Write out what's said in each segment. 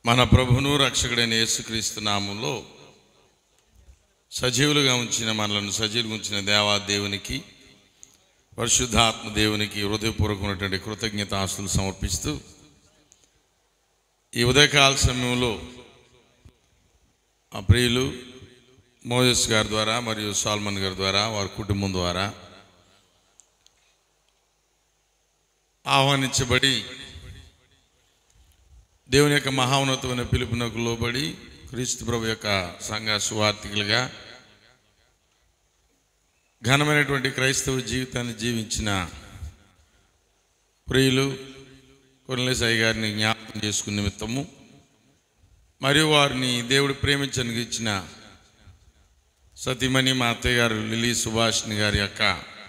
మన ప్రభును రక్షకుడైన యేసుక్రీస్తు నామంలో సజీవులుగా ఉంచిన మనలను సజీవులుగా ఉంచిన దేవా దేవునికి పరిశుద్ధాత్మ దేవునికి హృదయపూర్వకమైనటువంటి కృతజ్ఞతాస్తులు సమర్పిస్తూ ఈ ఉదయకాల సమయంలో ఆ ప్రియులు మోజస్ గారి ద్వారా మరియు సాల్మన్ గారి ద్వారా వారి కుటుంబం ద్వారా ఆహ్వానించబడి దేవుని యొక్క మహాఉన్నతమైన పిలుపునకు లోబడి క్రీస్తు ప్రభు యొక్క సంఘ సువార్థికులుగా ఘనమైనటువంటి క్రైస్తవ జీవితాన్ని జీవించిన ప్రియులు కొనలేసాయి గారిని జ్ఞాపకం చేసుకున్న నిమిత్తము మరియు వారిని దేవుడు ప్రేమించడానికి ఇచ్చిన సతీమణి మా అత్తయ్య గారు లిలీ సుభాష్ని గారి యొక్క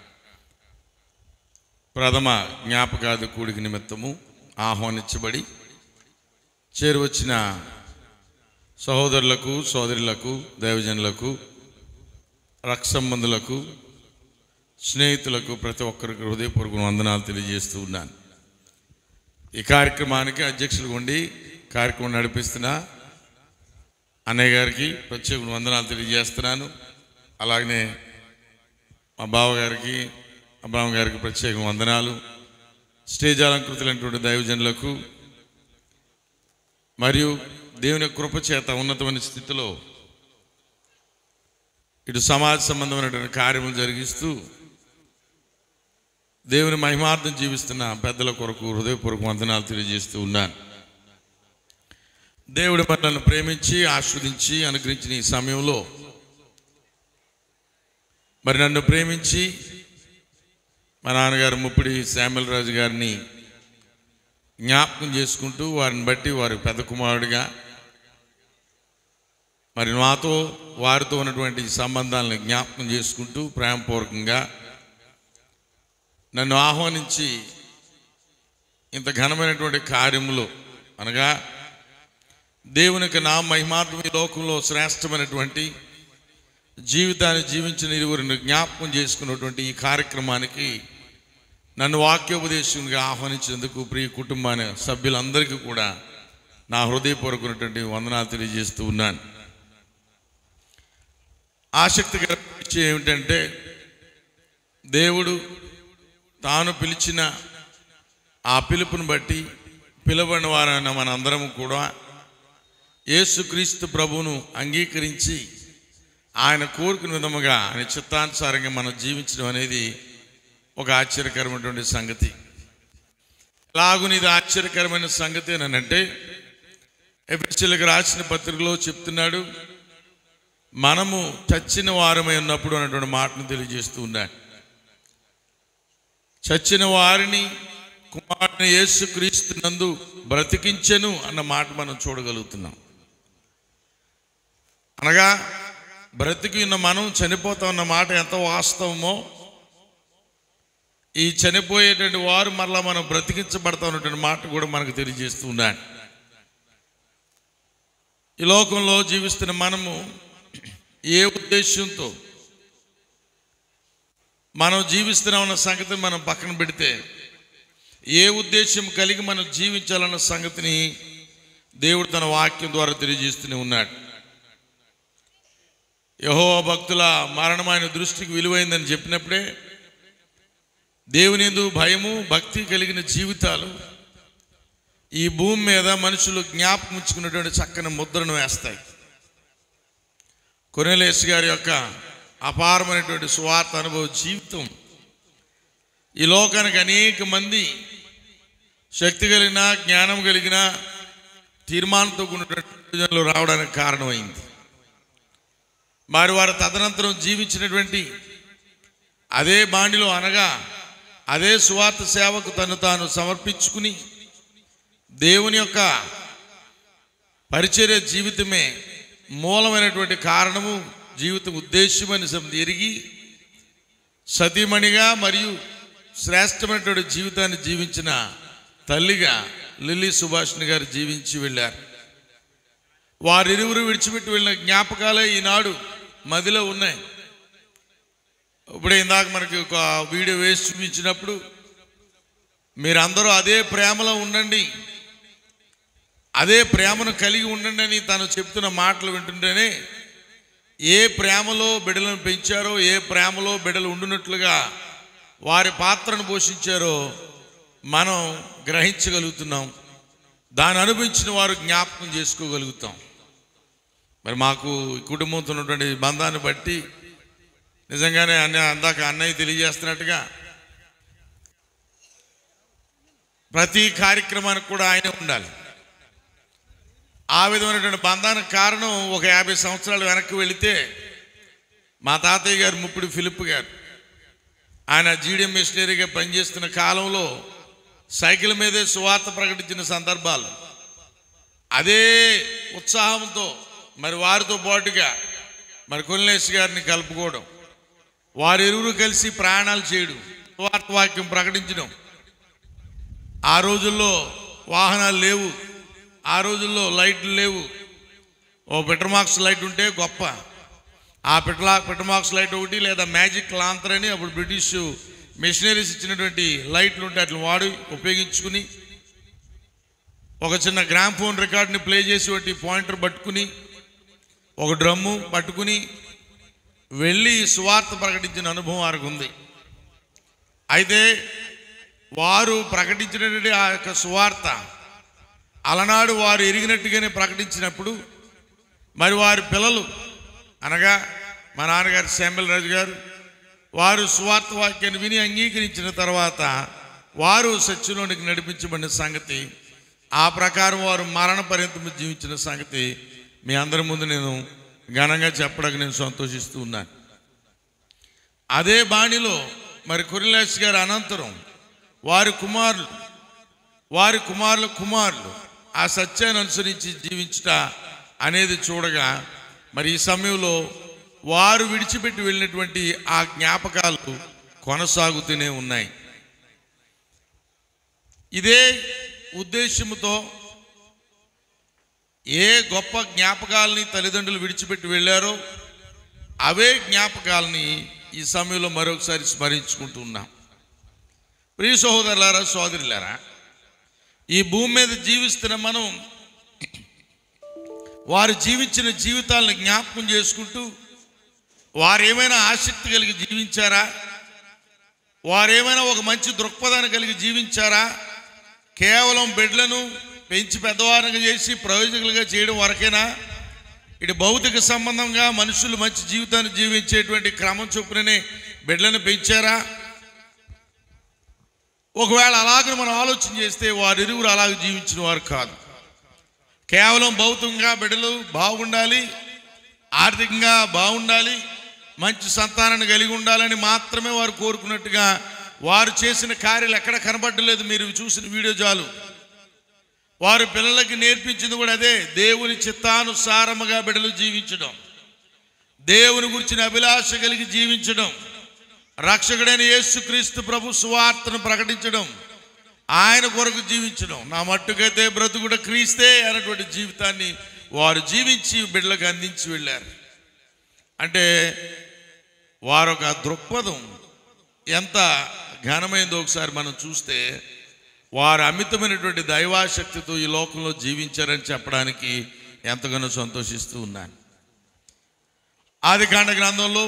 ప్రథమ జ్ఞాపకాది కూడికి నిమిత్తము ఆహ్వానించబడి చేరువచ్చిన సహోదరులకు సోదరులకు దైవజనులకు రక్ష సంబంధులకు స్నేహితులకు ప్రతి ఒక్కరికి హృదయపూర్వక వందనాలు తెలియజేస్తూ ఉన్నాను ఈ కార్యక్రమానికి అధ్యక్షులుగా ఉండి కార్యక్రమం నడిపిస్తున్న అన్నయ్య గారికి ప్రత్యేక వందనాలు తెలియజేస్తున్నాను అలాగనే మా బావగారికి అబ్రాహం గారికి ప్రత్యేక వందనాలు స్టేజ్ అలంకృతులైనటువంటి దైవజనులకు మరియు దేవుని కృప చేత ఉన్నతమైన స్థితిలో ఇటు సమాజ సంబంధమైనటువంటి కార్యములు జరిగిస్తూ దేవుని మహిమార్థం జీవిస్తున్న పెద్దల కొరకు హృదయపూర్వక వందనాలు తెలియజేస్తూ ఉన్నాను దేవుడు మనల్ని ప్రేమించి ఆస్వాదించి అనుగ్రహించిన ఈ సమయంలో మరి నన్ను ప్రేమించి మా నాన్నగారు ముప్పిడి శామ్యుల్ రాజు గారిని జ్ఞాపకం చేసుకుంటూ వారిని బట్టి వారి పెద్ద కుమారుడిగా మరి నాతో వారితో ఉన్నటువంటి సంబంధాలను జ్ఞాపకం చేసుకుంటూ ప్రేమపూర్వకంగా నన్ను ఆహ్వానించి ఇంత ఘనమైనటువంటి కార్యములు అనగా దేవునికి నా మహిమాత్మ ఈ లోకంలో శ్రేష్టమైనటువంటి జీవితాన్ని జీవించిన ఇరువురిని జ్ఞాపకం చేసుకున్నటువంటి ఈ కార్యక్రమానికి నన్ను వాక్యోపదేశంగా ఆహ్వానించినందుకు ప్రియ కుటుంబాన్ని సభ్యులందరికీ కూడా నా హృదయపూర్వకమైనటువంటి వందనాలు తెలియజేస్తూ ఉన్నాను ఆసక్తికర విషయం ఏమిటంటే దేవుడు తాను పిలిచిన ఆ పిలుపుని బట్టి పిలవని వారైన మనందరం కూడా యేసుక్రీస్తు ప్రభువును అంగీకరించి ఆయన కోరుకున్న విధముగా ఆయన చిత్తానుసారంగా మనం జీవించడం అనేది ఒక ఆశ్చర్యకరమైనటువంటి సంగతి ఎలాగుని ఇది ఆశ్చర్యకరమైన సంగతి అని అంటే ఎఫ్ఎస్సీలకు రాసిన పత్రికలో చెప్తున్నాడు మనము చచ్చిన వారమై ఉన్నప్పుడు అన్నటువంటి మాటను తెలియజేస్తూ ఉన్నాడు చచ్చిన వారిని కుమారుని యేసు క్రీస్తు నందు బ్రతికించెను అన్న మాట మనం చూడగలుగుతున్నాం అనగా బ్రతికి ఉన్న మనం చనిపోతాం అన్న మాట ఎంత వాస్తవమో ఈ చనిపోయేటువంటి వారు మరలా మనం బ్రతికించబడతా ఉన్నటువంటి మాట కూడా మనకు తెలియజేస్తూ ఉన్నాడు ఈ లోకంలో జీవిస్తున్న మనము ఏ ఉద్దేశంతో మనం జీవిస్తున్నామన్న సంగతిని మనం పక్కన పెడితే ఏ ఉద్దేశం కలిగి మనం జీవించాలన్న సంగతిని దేవుడు తన వాక్యం ద్వారా తెలియజేస్తూనే ఉన్నాడు యహో భక్తుల మరణం ఆయన దృష్టికి విలువైందని చెప్పినప్పుడే దేవుని ఎందు భయము భక్తి కలిగిన జీవితాలు ఈ భూమి మీద మనుషులు జ్ఞాపకం ఉంచుకున్నటువంటి చక్కని ముద్రను వేస్తాయి కొనలేస్ గారి యొక్క అపారమైనటువంటి స్వార్థ అనుభవ జీవితం ఈ లోకానికి అనేక మంది శక్తి కలిగిన జ్ఞానం కలిగిన తీర్మానంతో కూడినటువంటి జనులు రావడానికి కారణమైంది మరి వారు తదనంతరం జీవించినటువంటి అదే బాణిలో అనగా అదే సువార్త సేవకు తను తాను సమర్పించుకుని దేవుని యొక్క పరిచర్య జీవితమే మూలమైనటువంటి కారణము జీవిత ఉద్దేశమని ఎరిగి సతీమణిగా మరియు శ్రేష్టమైనటువంటి జీవితాన్ని జీవించిన తల్లిగా లిల్లీ సుభాష్ని గారు జీవించి వెళ్ళారు వారిరువురు విడిచిపెట్టి వెళ్ళిన జ్ఞాపకాలే ఈనాడు మదిలో ఉన్నాయి ఇప్పుడు ఇందాక మనకి ఒక వీడియో వేసి చూపించినప్పుడు మీరందరూ అదే ప్రేమలో ఉండండి అదే ప్రేమను కలిగి ఉండండి అని తను చెప్తున్న మాటలు వింటుంటేనే ఏ ప్రేమలో బిడ్డలను పెంచారో ఏ ప్రేమలో బిడ్డలు ఉండునట్లుగా వారి పాత్రను పోషించారో మనం గ్రహించగలుగుతున్నాం దాన్ని అనుభవించిన వారు జ్ఞాపకం చేసుకోగలుగుతాం మరి మాకు ఈ కుటుంబంతో ఉన్నటువంటి బంధాన్ని బట్టి నిజంగానే అన్న అందాక అన్నయ్య తెలియజేస్తున్నట్టుగా ప్రతి కార్యక్రమానికి కూడా ఆయన ఉండాలి ఆ విధమైనటువంటి బంధానికి కారణం ఒక యాభై సంవత్సరాలు వెనక్కి వెళితే మా తాతయ్య గారు ముప్పుడు ఫిలిప్ గారు ఆయన జీడిఎం మిషనరీగా పనిచేస్తున్న కాలంలో సైకిల్ మీదే సువార్త ప్రకటించిన సందర్భాలు అదే ఉత్సాహంతో మరి వారితో పాటుగా మరి కొల్లేష్ గారిని కలుపుకోవడం వారిరువురు కలిసి ప్రయాణాలు చేయడం సువార్త వాక్యం ప్రకటించడం ఆ రోజుల్లో వాహనాలు లేవు ఆ రోజుల్లో లైట్లు లేవు ఓ పెట్రోమాక్స్ లైట్ ఉంటే గొప్ప ఆ పెట్లా పెట్రోమాక్స్ లైట్ ఒకటి లేదా మ్యాజిక్ లాంతర్ అని అప్పుడు బ్రిటిష్ మిషనరీస్ ఇచ్చినటువంటి లైట్లు ఉంటే అట్లా వాడి ఉపయోగించుకుని ఒక చిన్న గ్రామ్ ఫోన్ రికార్డ్ని ప్లే చేసి ఒకటి పాయింటర్ పట్టుకుని ఒక డ్రమ్ము పట్టుకుని వెళ్ళి సువార్త ప్రకటించిన అనుభవం వారికి ఉంది అయితే వారు ప్రకటించినటువంటి ఆ యొక్క సువార్త అలనాడు వారు ఎరిగినట్టుగానే ప్రకటించినప్పుడు మరి వారి పిల్లలు అనగా మా నాన్నగారు శాంబల్ రాజు గారు వారు సువార్త వాక్యాన్ని విని అంగీకరించిన తర్వాత వారు సత్యంలోనికి నడిపించబడిన సంగతి ఆ ప్రకారం వారు మరణ పర్యంతం జీవించిన సంగతి మీ అందరి ముందు నేను ఘనంగా చెప్పడానికి నేను సంతోషిస్తూ ఉన్నాను అదే బాణిలో మరి కురిలాస్ గారి అనంతరం వారి కుమారులు వారి కుమారుల కుమారులు ఆ సత్యాన్ని అనుసరించి జీవించుట అనేది చూడగా మరి ఈ సమయంలో వారు విడిచిపెట్టి వెళ్ళినటువంటి ఆ జ్ఞాపకాలు కొనసాగుతూనే ఉన్నాయి ఇదే ఉద్దేశముతో ఏ గొప్ప జ్ఞాపకాలని తల్లిదండ్రులు విడిచిపెట్టి వెళ్ళారో అవే జ్ఞాపకాలని ఈ సమయంలో మరొకసారి స్మరించుకుంటూ ఉన్నాం ప్రియ సహోదరులారా సోదరులారా ఈ భూమి మీద జీవిస్తున్న మనం వారు జీవించిన జీవితాలను జ్ఞాపకం చేసుకుంటూ వారు ఏమైనా ఆసక్తి కలిగి జీవించారా వారు ఏమైనా ఒక మంచి దృక్పథాన్ని కలిగి జీవించారా కేవలం బిడ్డలను పెంచి పెద్దవారిగా చేసి ప్రయోజకులుగా చేయడం వరకేనా ఇటు భౌతిక సంబంధంగా మనుషులు మంచి జీవితాన్ని జీవించేటువంటి క్రమం చొప్పుననే బిడ్డలను పెంచారా ఒకవేళ అలాగే మనం ఆలోచన చేస్తే వారిరువురు అలాగే జీవించిన వారు కాదు కేవలం భౌతికంగా బిడ్డలు బాగుండాలి ఆర్థికంగా బాగుండాలి మంచి సంతానాన్ని కలిగి ఉండాలని మాత్రమే వారు కోరుకున్నట్టుగా వారు చేసిన కార్యాలు ఎక్కడ కనబడలేదు మీరు చూసిన వీడియో చాలు వారు పిల్లలకి నేర్పించింది కూడా అదే దేవుని చిత్తానుసారముగా బిడ్డలు జీవించడం దేవుని గురించిన అభిలాష కలిగి జీవించడం రక్షకుడైన యేసుక్రీస్తు ప్రభు సువార్తను ప్రకటించడం ఆయన కొరకు జీవించడం నా మట్టుకైతే బ్రతుకుడ క్రీస్తే అన్నటువంటి జీవితాన్ని వారు జీవించి బిడ్డలకు అందించి వెళ్ళారు అంటే వారొక దృక్పథం ఎంత ఘనమైందో ఒకసారి మనం చూస్తే వారు అమితమైనటువంటి దైవాశక్తితో ఈ లోకంలో జీవించారని చెప్పడానికి ఎంతగానో సంతోషిస్తూ ఉన్నాను ఆది కాండ గ్రంథంలో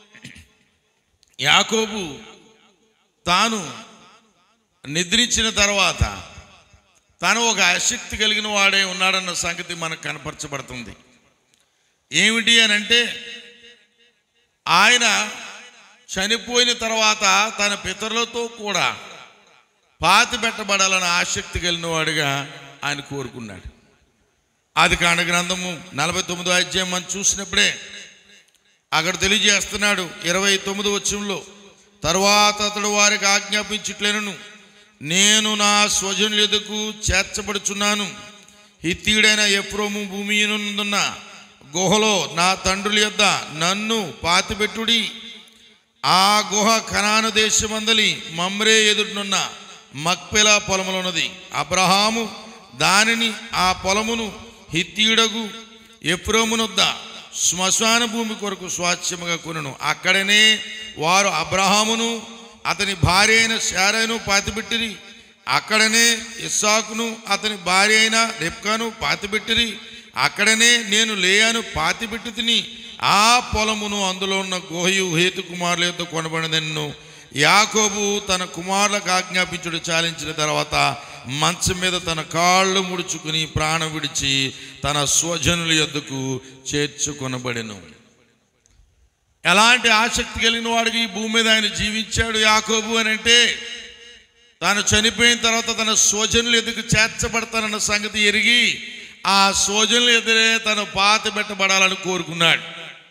యాకోబు తాను నిద్రించిన తర్వాత తాను ఒక ఆసక్తి కలిగిన వాడే ఉన్నాడన్న సంగతి మనకు కనపరచబడుతుంది ఏమిటి అని అంటే ఆయన చనిపోయిన తర్వాత తన పితరులతో కూడా పాతి పెట్టబడాలని ఆసక్తి కలిగిన వాడిగా ఆయన కోరుకున్నాడు ఆది కాండ గ్రంథము నలభై తొమ్మిదో అధ్యాయం మనం చూసినప్పుడే అక్కడ తెలియజేస్తున్నాడు ఇరవై తొమ్మిది వచ్చంలో తరువాత అతడు వారికి ఆజ్ఞాపించుట్లేను నేను నా స్వజనుల ఎదుకు చేర్చబడుచున్నాను హిత్తీయుడైన ఎఫ్రోము భూమి నుందున్న గుహలో నా తండ్రుల యొద్ద నన్ను పాతిపెట్టుడి ఆ గుహ కనాను దేశమందలి మమ్రే ఎదుటినున్న మక్పెల పొలములున్నది అబ్రహాము దానిని ఆ పొలమును హిత్తీయుడగు ఎఫ్రోమునొద్ద శ్మశాన భూమి కొరకు స్వాస్థ్యముగా కొనును అక్కడనే వారు అబ్రహామును అతని భార్య అయిన శారను పాతిపెట్టిరి అక్కడనే ఇస్సాకును అతని భార్య అయిన రెప్కాను పాతిపెట్టిరి అక్కడనే నేను లేయాను పాతిపెట్టి తిని ఆ పొలమును అందులో ఉన్న గోహయు హేతు కుమారులతో కొనబడినను యాకోబు తన కుమారులకు ఆజ్ఞాపించుడు చాలించిన తర్వాత మంచం మీద తన కాళ్ళు ముడుచుకుని ప్రాణం విడిచి తన స్వజనుల యొద్దకు చేర్చుకొనబడెను ఎలాంటి ఆసక్తి కలిగిన వాడికి ఈ భూమి మీద ఆయన జీవించాడు యాకోబు అని అంటే తాను చనిపోయిన తర్వాత తన స్వజనులు ఎదుగు చేర్చబడతానన్న సంగతి ఎరిగి ఆ స్వజనులు ఎదురే తను పాత పెట్టబడాలని కోరుకున్నాడు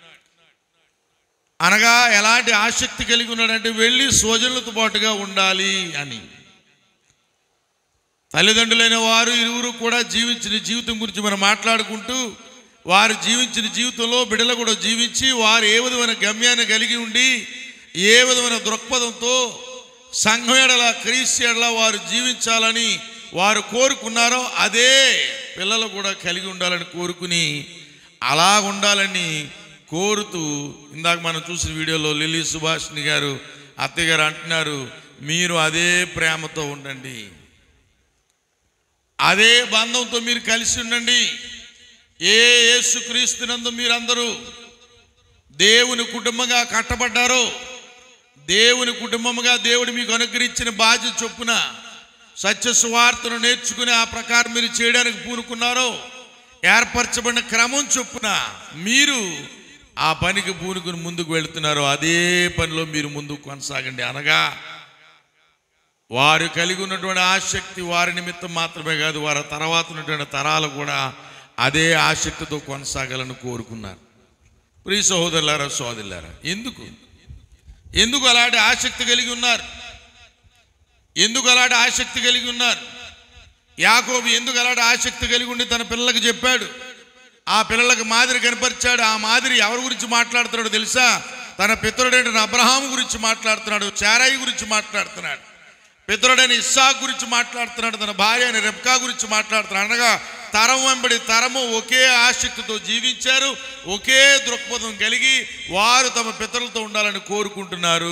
అనగా ఎలాంటి ఆసక్తి కలిగి ఉన్నాడంటే వెళ్ళి స్వజనులతో పాటుగా ఉండాలి అని తల్లిదండ్రులైన వారు ఇరువురు కూడా జీవించిన జీవితం గురించి మనం మాట్లాడుకుంటూ వారు జీవించిన జీవితంలో బిడ్డలు కూడా జీవించి వారు ఏ విధమైన గమ్యాన్ని కలిగి ఉండి ఏ విధమైన దృక్పథంతో సంఘం ఎడల క్రీస్తు ఎడల వారు జీవించాలని వారు కోరుకున్నారో అదే పిల్లలు కూడా కలిగి ఉండాలని కోరుకుని అలా ఉండాలని కోరుతూ ఇందాక మనం చూసిన వీడియోలో లిల్లీ సుభాష్ని గారు అత్తయ్య గారు అంటున్నారు మీరు అదే ప్రేమతో ఉండండి అదే బంధంతో మీరు కలిసి ఉండండి ఏ యేసుక్రీస్తునందు మీరందరూ దేవుని కుటుంబంగా కట్టబడ్డారో దేవుని కుటుంబముగా దేవుడు మీకు అనుగ్రహించిన బాధ్యత చొప్పున సత్య సువార్తను నేర్చుకుని ఆ ప్రకారం మీరు చేయడానికి పూనుకున్నారో ఏర్పరచబడిన క్రమం చొప్పున మీరు ఆ పనికి పూనుకుని ముందుకు వెళుతున్నారో అదే పనిలో మీరు ముందుకు కొనసాగండి అనగా వారు కలిగి ఉన్నటువంటి ఆసక్తి వారి నిమిత్తం మాత్రమే కాదు వారి తర్వాత ఉన్నటువంటి తరాలు కూడా అదే ఆసక్తితో కొనసాగాలని కోరుకున్నారు ప్రియ సహోదరులారా సోదరులారా ఎందుకు ఎందుకు అలాంటి ఆసక్తి కలిగి ఉన్నారు ఎందుకు అలాంటి ఆసక్తి కలిగి ఉన్నారు యాకోబు ఎందుకు అలాంటి ఆసక్తి కలిగి ఉండి తన పిల్లలకు చెప్పాడు ఆ పిల్లలకు మాదిరి కనపరిచాడు ఆ మాదిరి ఎవరి గురించి మాట్లాడుతున్నాడో తెలుసా తన పితరుడైన అబ్రహాం గురించి మాట్లాడుతున్నాడు చారాయి గురించి మాట్లాడుతున్నాడు పితరుడైన ఇస్సాక్ గురించి మాట్లాడుతున్నాడు తన భార్య అయిన రెబ్కా గురించి మాట్లాడుతున్నాడు అనగా తరం వెంబడి తరము ఒకే ఆసక్తితో జీవించారు ఒకే దృక్పథం కలిగి వారు తమ పితరులతో ఉండాలని కోరుకుంటున్నారు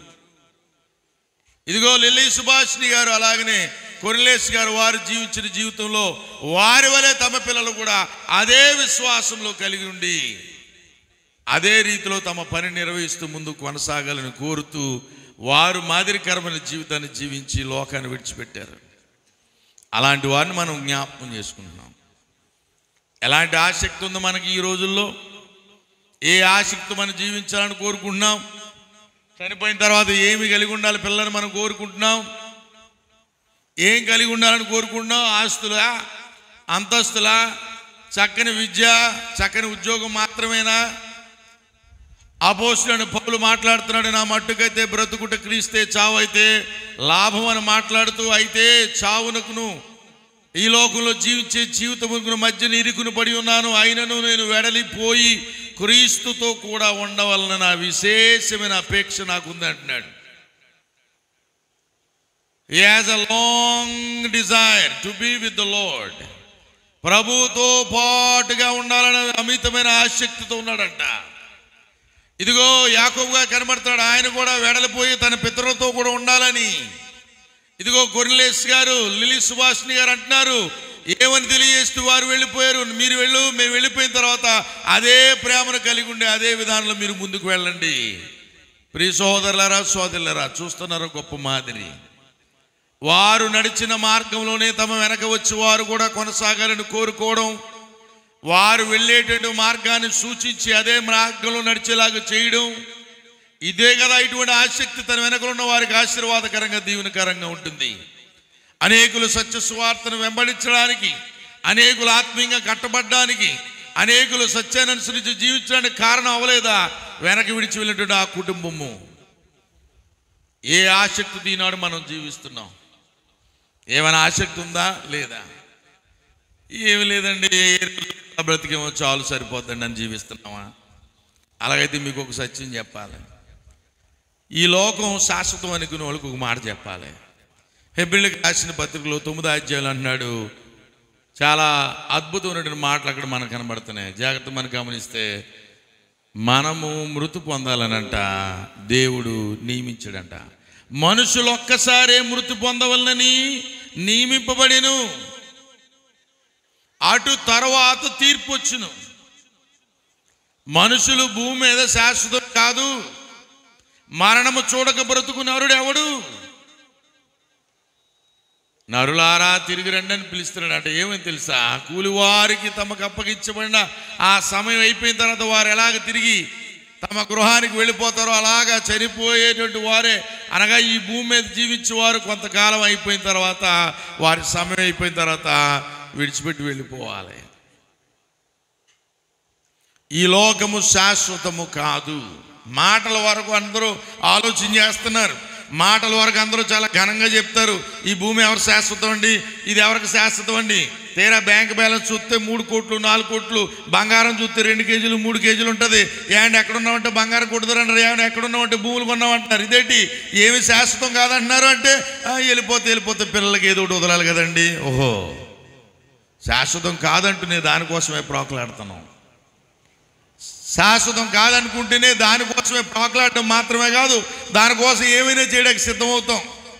ఇదిగో లిల్లీ సుభాష్ని గారు అలాగనే కొరిలేస్ గారు వారు జీవించిన జీవితంలో వారి వలె తమ పిల్లలు కూడా అదే విశ్వాసంలో కలిగి ఉండి అదే రీతిలో తమ పని నిర్వహిస్తూ ముందుకు కొనసాగాలని కోరుతూ వారు మాదిరికరమైన జీవితాన్ని జీవించి లోకాన్ని విడిచిపెట్టారు అలాంటి వారిని మనం జ్ఞాపకం చేసుకుంటున్నాం ఎలాంటి ఆసక్తి ఉందో మనకి ఈ రోజుల్లో ఏ ఆసక్తి మనం జీవించాలని కోరుకుంటున్నాం చనిపోయిన తర్వాత ఏమి కలిగి ఉండాలి పిల్లల్ని మనం కోరుకుంటున్నాం ఏం కలిగి ఉండాలని కోరుకుంటున్నాం ఆస్తులా అంతస్తులా చక్కని విద్య చక్కని ఉద్యోగం మాత్రమేనా అపోస్తులను పౌలు మాట్లాడుతున్నాడు నా మట్టుకైతే బ్రతుకుట క్రీస్తే చావు అయితే లాభం అని మాట్లాడుతూ అయితే చావునకును ఈ లోకంలో జీవించే జీవితముకు మధ్యన ఇరుకును పడి ఉన్నాను అయినను నేను వెడలిపోయి క్రీస్తుతో కూడా ఉండవలన నా విశేషమైన అపేక్ష నాకుంది అంటున్నాడు He has a long desire to be with the Lord. ప్రభుతో పాటుగా ఉండాలనే అమితమైన ఆసక్తితో ఉన్నాడంట ఇదిగో యాకోబుగా కనబడతాడు ఆయన కూడా వెడలిపోయి తన పితరులతో కూడా ఉండాలని ఇదిగో కొరిలేస్ గారు లిలీ సుభాష్ని గారు అంటున్నారు ఏమని తెలియజేస్తూ వారు వెళ్ళిపోయారు మీరు వెళ్ళు మేము వెళ్ళిపోయిన తర్వాత అదే ప్రేమను కలిగి ఉండే అదే విధానంలో మీరు ముందుకు వెళ్ళండి ప్రియ సోదరులారా సోదరులారా చూస్తున్నారు గొప్ప మాదిరి వారు నడిచిన మార్గంలోనే తమ వెనక వచ్చి వారు కూడా కొనసాగాలని కోరుకోవడం వారు వెళ్ళేటువంటి మార్గాన్ని సూచించి అదే మార్గంలో నడిచేలాగా చేయడం ఇదే కదా ఇటువంటి ఆసక్తి తన వెనకలు ఉన్న వారికి ఆశీర్వాదకరంగా దీవెనకరంగా ఉంటుంది అనేకులు సత్య సువార్తను వెంబడించడానికి అనేకులు ఆత్మీయంగా కట్టబడ్డానికి అనేకులు సత్యాన్ని అనుసరించి జీవించడానికి కారణం అవ్వలేదా వెనక విడిచి వెళ్ళినటువంటి ఆ కుటుంబము ఏ ఆసక్తి దీనాడు మనం జీవిస్తున్నాం ఏమైనా ఆసక్తి ఉందా లేదా ఏమి లేదండి ఏ రోజు బ్రతికేమో చాలు సరిపోద్దండి అని జీవిస్తున్నామా అలాగైతే మీకు ఒక సత్యం చెప్పాలి ఈ లోకం శాశ్వతం అనుకునే వాళ్ళకి ఒక మాట చెప్పాలి హెబ్రిల్కి రాసిన పత్రికలో తొమ్మిది అధ్యాయులు అంటున్నాడు చాలా అద్భుతమైనటువంటి మాటలు అక్కడ మనకు కనబడుతున్నాయి జాగ్రత్త మనం గమనిస్తే మనము మృతి పొందాలనంట దేవుడు నియమించాడంట మనుషులు ఒక్కసారే మృతి పొందవలనని నియమింపబడిను అటు తర్వాత తీర్పు వచ్చును మనుషులు భూమి మీద శాశ్వతం కాదు మరణము చూడక బ్రతుకు నరుడు ఎవడు నరులారా తిరిగి రండి అని పిలుస్తున్నాడు అంటే ఏమని తెలుసా కూలివారికి తమకు అప్పగించబడిన ఆ సమయం అయిపోయిన తర్వాత వారు ఎలాగ తిరిగి తమ గృహానికి వెళ్ళిపోతారో అలాగా చనిపోయేటువంటి వారే అనగా ఈ భూమి మీద జీవించేవారు కొంతకాలం అయిపోయిన తర్వాత వారి సమయం అయిపోయిన తర్వాత విడిచిపెట్టి వెళ్ళిపోవాలి ఈ లోకము శాశ్వతము కాదు మాటల వరకు అందరూ ఆలోచన చేస్తున్నారు మాటల వరకు అందరూ చాలా ఘనంగా చెప్తారు ఈ భూమి ఎవరు శాశ్వతం అండి ఇది ఎవరికి శాశ్వతం అండి తీరా బ్యాంక్ బ్యాలెన్స్ చూస్తే మూడు కోట్లు నాలుగు కోట్లు బంగారం చూస్తే రెండు కేజీలు మూడు కేజీలు ఉంటుంది ఏమండి ఎక్కడున్నామంటే బంగారం కొడుతారంటారు ఏమండి ఎక్కడున్నామంటే భూములు కొన్నామంటారు ఇదేంటి ఏమి శాశ్వతం కాదంటున్నారు అంటే "ఆ, వెళ్ళిపోతే వెళ్ళిపోతే పిల్లలకి ఏదో ఒకటి వదలాలి కదండి ఓహో శాశ్వతం కాదంటూనే దానికోసమే ప్రోకలాడుతున్నాం శాశ్వతం కాదనుకుంటేనే దానికోసమే ప్రాకులాడటం మాత్రమే కాదు దానికోసం ఏమైనా చేయడానికి సిద్ధమవుతాం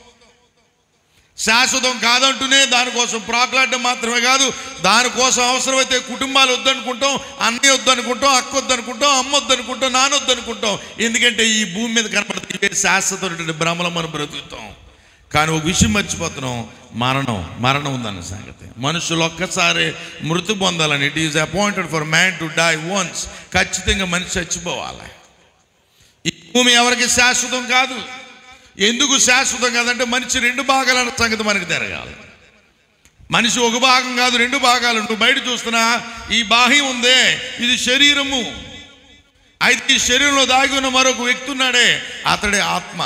శాశ్వతం కాదంటూనే దానికోసం ప్రాకులాడటం మాత్రమే కాదు దానికోసం అవసరమైతే కుటుంబాలు వద్దనుకుంటాం అన్నయ్య వద్దనుకుంటాం అక్క వద్దనుకుంటాం అమ్మ వద్దనుకుంటాం నాన్న వద్దనుకుంటాం ఎందుకంటే ఈ భూమి మీద కనపడుతుంది ఇవే శాశ్వతమైనటువంటి భ్రమలో మనం బ్రతుకుతాం కానీ ఒక విషయం మర్చిపోతున్నాం మరణం మరణం ఉందన్న సంగతి మనుషులు ఒక్కసారి మృతి పొందాలని it is appointed for man to die once ఖచ్చితంగా మనిషి చచ్చిపోవాలి ఈ భూమి ఎవరికి శాశ్వతం కాదు ఎందుకు శాశ్వతం కాదంటే మనిషి రెండు భాగాలన్న సంగతి మనకి తిరగాలి మనిషి ఒక భాగం కాదు రెండు భాగాలు నువ్వు బయట చూస్తున్నా ఈ బాహ్యం ఉందే ఇది శరీరము అయితే ఈ శరీరంలో దాగి ఉన్న మరొక వ్యక్తి ఉన్నాడే అతడే ఆత్మ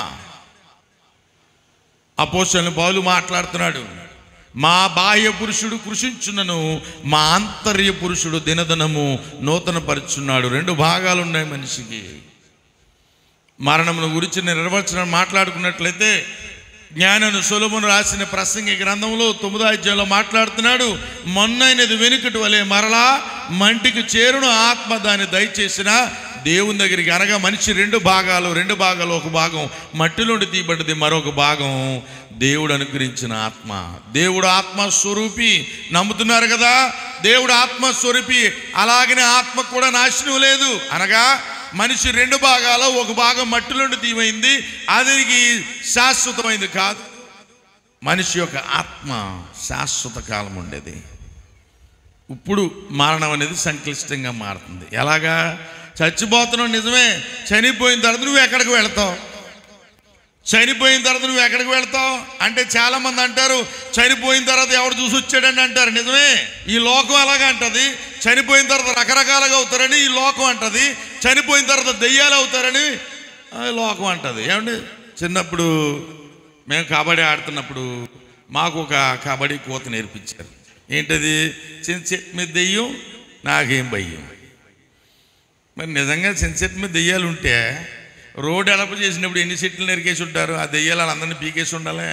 అపోసలను పౌలు మాట్లాడుతున్నాడు మా బాహ్య పురుషుడు కృషించున్నను మా ఆంతర్య పురుషుడు దినదినము నూతన పరుచున్నాడు రెండు భాగాలు ఉన్నాయి మనిషికి మరణమును గురించి నిర్వచనం మాట్లాడుకున్నట్లయితే జ్ఞానను సులభను రాసిన ప్రసంగి గ్రంథంలో తొమ్మిదో అధ్యాయంలో మాట్లాడుతున్నాడు మొన్నైనది వెనుకటి వలె మరలా మంటికి చేరును ఆత్మ దాన్ని దయచేసిన దేవుని దగ్గరికి అనగా మనిషి రెండు భాగాలు రెండు భాగాలు ఒక భాగం మట్టిలోండి తీయబడ్డది మరొక భాగం దేవుడు అనుగ్రహించిన ఆత్మ దేవుడు ఆత్మస్వరూపి నమ్ముతున్నారు కదా దేవుడు ఆత్మస్వరూపి అలాగనే ఆత్మ కూడా నాశనం లేదు అనగా మనిషి రెండు భాగాలు ఒక భాగం మట్టిలోండి తీమైంది అది శాశ్వతమైంది కాదు మనిషి యొక్క ఆత్మ శాశ్వత కాలం ఉండేది ఇప్పుడు మరణం అనేది సంక్లిష్టంగా మారుతుంది ఎలాగా చచ్చిపోతున్నావు నిజమే చనిపోయిన తర్వాత నువ్వు ఎక్కడికి వెళ్తావు చనిపోయిన తర్వాత నువ్వు ఎక్కడికి వెళ్తావు అంటే చాలా మంది అంటారు చనిపోయిన తర్వాత ఎవడు చూసి వచ్చాడని అంటారు నిజమే ఈ లోకం అలాగా అంటది చనిపోయిన తర్వాత రకరకాలుగా అవుతారని ఈ లోకం అంటది చనిపోయిన తర్వాత దెయ్యాలు అవుతారని ఆ లోకం అంటది ఏమండి చిన్నప్పుడు మేము కబడ్డీ ఆడుతున్నప్పుడు మాకు ఒక కబడ్డీ కూత నేర్పించారు ఏంటది చిన్న చెట్టు మీద దెయ్యం నాకేం భయం మరి నిజంగా చిన్న చెట్టు మీద దెయ్యాలు ఉంటే రోడ్డు ఎడప చేసినప్పుడు ఎన్ని చెట్లు నరికేసి ఉంటారు ఆ దెయ్యాలు వాళ్ళందరినీ పీకేసి ఉండాలి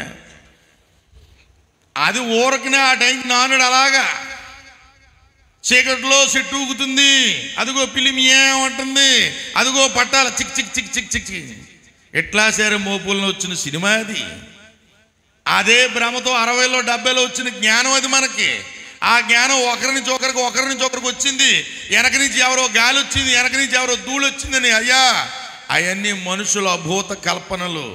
అది ఊరకనే ఆ టైంకి నానుడు అలాగా చీకట్లో చెట్టు ఊగుతుంది అదిగో పిలిమి ఏమంటుంది అదిగో పట్టాల చిక్ చిక్ చిక్ చిక్ చిక్ చిక్ ఎట్లా సరే మోపులను వచ్చిన సినిమా అది అదే భ్రమతో అరవైలో డెబ్బైలో వచ్చిన జ్ఞానం అది మనకి ఆ జ్ఞానం ఒకరి నుంచి ఒకరికి ఒకరి నుంచి ఒకరికి వచ్చింది వెనక నుంచి ఎవరో గాలి వచ్చింది వెనక నుంచి ఎవరో ధూళి వచ్చిందని అయ్యా అవన్నీ మనుషుల అభూత కల్పనలు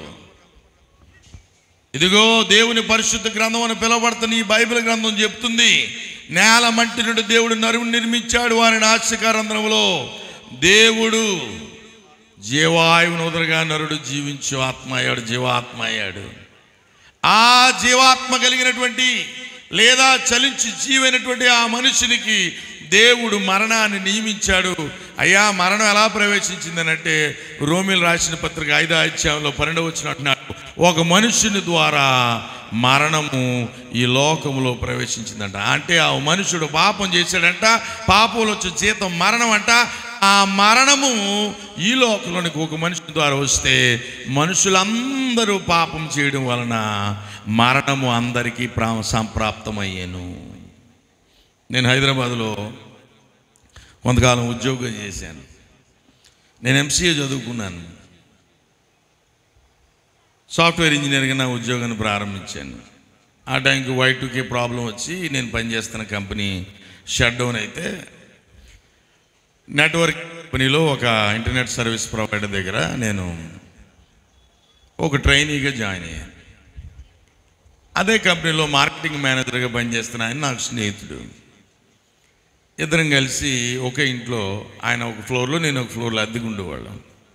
ఇదిగో దేవుని పరిశుద్ధ గ్రంథం అని పిలువబడుతున్న ఈ బైబిల్ గ్రంథం చెప్తుంది నేల మంటి నుండి దేవుడు నరువుని నిర్మించాడు వారి నాశకారంధ్రంలో దేవుడు జీవాయువును వదలగా నరుడు జీవించు ఆత్మ అయ్యాడు జీవాత్మ అయ్యాడు ఆ జీవాత్మ కలిగినటువంటి లేదా చలించి జీవైనటువంటి ఆ మనుషునికి దేవుడు మరణాన్ని నియమించాడు అయ్యా మరణం ఎలా ప్రవేశించిందనంటే రోమిల్ రాసిన పత్రిక ఐదో అధ్యాయంలో పన్నెండు వచ్చిన అంటున్నాడు ఒక మనుషుని ద్వారా మరణము ఈ లోకములో ప్రవేశించిందంట అంటే ఆ మనుషుడు పాపం చేశాడంట పాపంలో వచ్చే జీతం మరణం అంట ఆ మరణము ఈ లోకంలోనికి ఒక మనిషి ద్వారా వస్తే మనుషులందరూ పాపం చేయడం వలన మరణము అందరికీ ప్రా సంప్రాప్తమయ్యాను నేను హైదరాబాద్లో కొంతకాలం ఉద్యోగం చేశాను నేను ఎంసీఏ చదువుకున్నాను సాఫ్ట్వేర్ ఇంజనీర్గా నా ఉద్యోగాన్ని ప్రారంభించాను ఆ టైంకి వైటుకి ప్రాబ్లం వచ్చి నేను పనిచేస్తున్న కంపెనీ షట్ డౌన్ అయితే నెట్వర్క్ కంపెనీలో ఒక ఇంటర్నెట్ సర్వీస్ ప్రొవైడర్ దగ్గర నేను ఒక ట్రైనీగా జాయిన్ అయ్యాను అదే కంపెనీలో మార్కెటింగ్ మేనేజర్గా పనిచేస్తున్న ఆయన నాకు స్నేహితుడు ఇద్దరం కలిసి ఒకే ఇంట్లో ఆయన ఒక ఫ్లోర్లో నేను ఒక ఫ్లోర్లో అద్దెకు ఉండేవాళ్ళం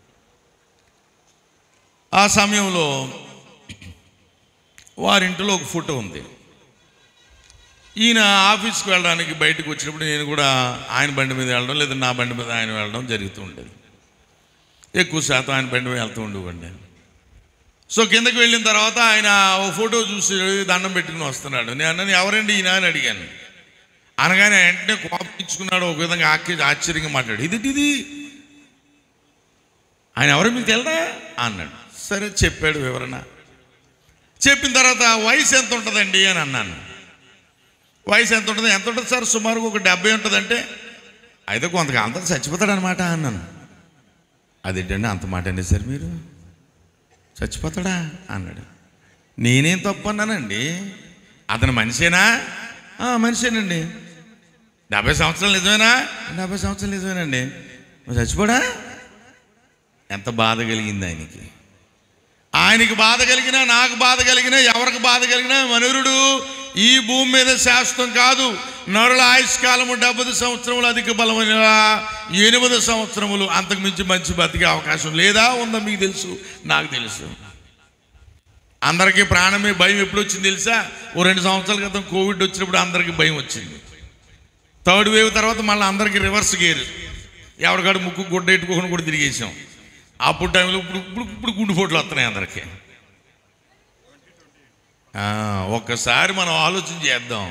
ఆ సమయంలో వారింటిలో ఒక ఫోటో ఉంది ఈయన ఆఫీస్కి వెళ్ళడానికి బయటకు వచ్చినప్పుడు నేను కూడా ఆయన బండి మీద వెళ్ళడం లేదా నా బండి మీద ఆయన వెళ్ళడం జరుగుతూ ఉండేది ఎక్కువ శాతం ఆయన బండి మీద వెళ్తూ ఉండేవాడిని సో కిందకి వెళ్ళిన తర్వాత ఆయన ఓ ఫోటో చూసి దండం పెట్టుకుని వస్తున్నాడు నేను అన్నాను ఎవరండి ఈయన అని అడిగాను అనగానే వెంటనే కోపించుకున్నాడు ఒక విధంగా ఆశ్చర్య ఆశ్చర్యంగా మాట్లాడు ఇది ఇది ఆయన ఎవరో మీకు తెలదా అన్నాడు సరే చెప్పాడు వివరణ చెప్పిన తర్వాత వయసు ఎంత ఉంటుందండి అని అన్నాను వయసు ఎంత ఉంటుంది ఎంత ఉంటుంది సార్ సుమారుగా ఒక డెబ్బై ఉంటుందంటే అయితే కొంతకాలం చచ్చిపోతాడు అనమాట అన్నాను అదేంటండి అంత మాట అండి సార్ మీరు చచ్చిపోతాడా అన్నాడు నేనేం తప్పు అన్నానండి అతను మనిషేనా "ఆ, మనిషేనండి డెబ్బై సంవత్సరాలు నిజమేనా డెబ్బై సంవత్సరాలు నిజమేనండి మరి చచ్చిపోడా ఎంత బాధ కలిగింది ఆయనకి ఆయనకి బాధ కలిగినా నాకు బాధ కలిగినా ఎవరికి బాధ కలిగినా మనురుడు ఈ భూమి మీద శాశ్వతం కాదు నరుల ఆయుష్కాలము డెబ్బై సంవత్సరములు అధిక బలమైన ఎనిమిది సంవత్సరములు అంతకు మించి మంచి బతికే అవకాశం లేదా ఉందా మీకు తెలుసు నాకు తెలుసు అందరికీ ప్రాణమే భయం ఎప్పుడు వచ్చింది తెలుసా ఓ రెండు సంవత్సరాల క్రితం కోవిడ్ వచ్చినప్పుడు అందరికీ భయం వచ్చింది థర్డ్ వేవ్ తర్వాత మళ్ళీ అందరికీ రివర్స్ గేర్ ఎవరికాడు ముక్కు గుడ్డ ఎట్టుకోకుండా కూడా తిరిగేసాం అప్పుడు టైంలో ఇప్పుడు ఇప్పుడు ఇప్పుడు గుండెపోట్లు వస్తున్నాయి అందరికీ ఆ, ఒక్కసారి మనం ఆలోచన చేద్దాం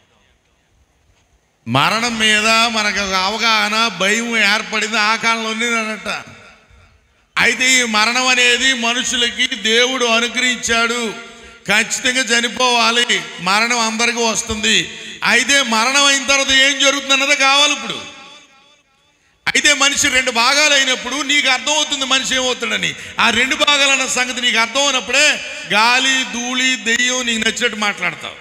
మరణం మీద మనకు ఒక అవగాహన భయం ఏర్పడింది ఆ కాలంలోనే అన్నట్ట అయితే ఈ మరణం అనేది మనుషులకి దేవుడు అనుగ్రహించాడు ఖచ్చితంగా చనిపోవాలి మరణం అందరికీ వస్తుంది అయితే మరణం అయిన తర్వాత ఏం జరుగుతుంది అన్నది కావాలి ఇప్పుడు అయితే మనిషి రెండు భాగాలు అయినప్పుడు నీకు అర్థమవుతుంది మనిషి ఏమవుతాడని ఆ రెండు భాగాలు అన్న సంగతి నీకు అర్థం అయినప్పుడే గాలి ధూళి దెయ్యం నీకు నచ్చినట్టు మాట్లాడతావు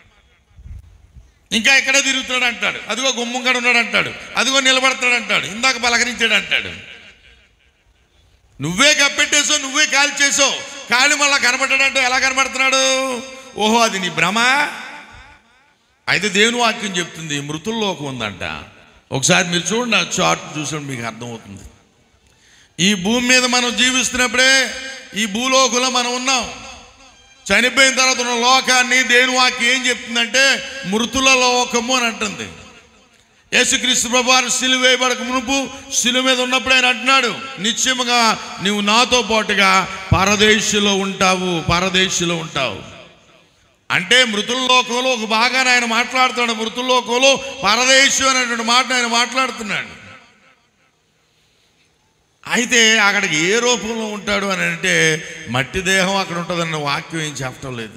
ఇంకా ఎక్కడే తిరుగుతున్నాడు అంటాడు అదిగో గుమ్మంకాడు ఉన్నాడు అంటాడు అదిగో నిలబడుతున్నాడు అంటాడు ఇందాక పలకరించాడు అంటాడు నువ్వే కప్పెట్టేసావు నువ్వే కాల్ చేసావు కాలి మళ్ళా కనబడ్డాడంటే ఎలా కనబడుతున్నాడు ఓహో అది నీ భ్రమ అయితే దేవుని వాక్యం చెప్తుంది మృతుల్లోకి ఉందంట ఒకసారి మీరు చూడండి ఆ చార్ట్ చూసాడు మీకు అర్థమవుతుంది ఈ భూమి మీద మనం జీవిస్తున్నప్పుడే ఈ భూలోకంలో మనం ఉన్నాం చనిపోయిన తర్వాత ఉన్న లోకాన్ని దేవుని వాక్యం ఏం చెప్తుందంటే మృతుల లోకము అని అంటుంది యేసుక్రీస్తు ప్రభు వారు సిలువ వేయబడక మునుపు సిలువ మీద ఉన్నప్పుడు ఆయన అంటున్నాడు నిశ్చయముగా నీవు నాతో పాటుగా పరదేశిలో ఉంటావు పరదేశిలో ఉంటావు అంటే మృతుల లోకంలో ఒక భాగాన్ని ఆయన మాట్లాడుతున్నాడు మృతుల లోకంలో పరదేశం అనేటువంటి మాట ఆయన మాట్లాడుతున్నాడు అయితే అక్కడికి ఏ రూపంలో ఉంటాడు అని అంటే మట్టి దేహం అక్కడ ఉంటుందన్న వాక్యం ఏం చెప్పటం లేదు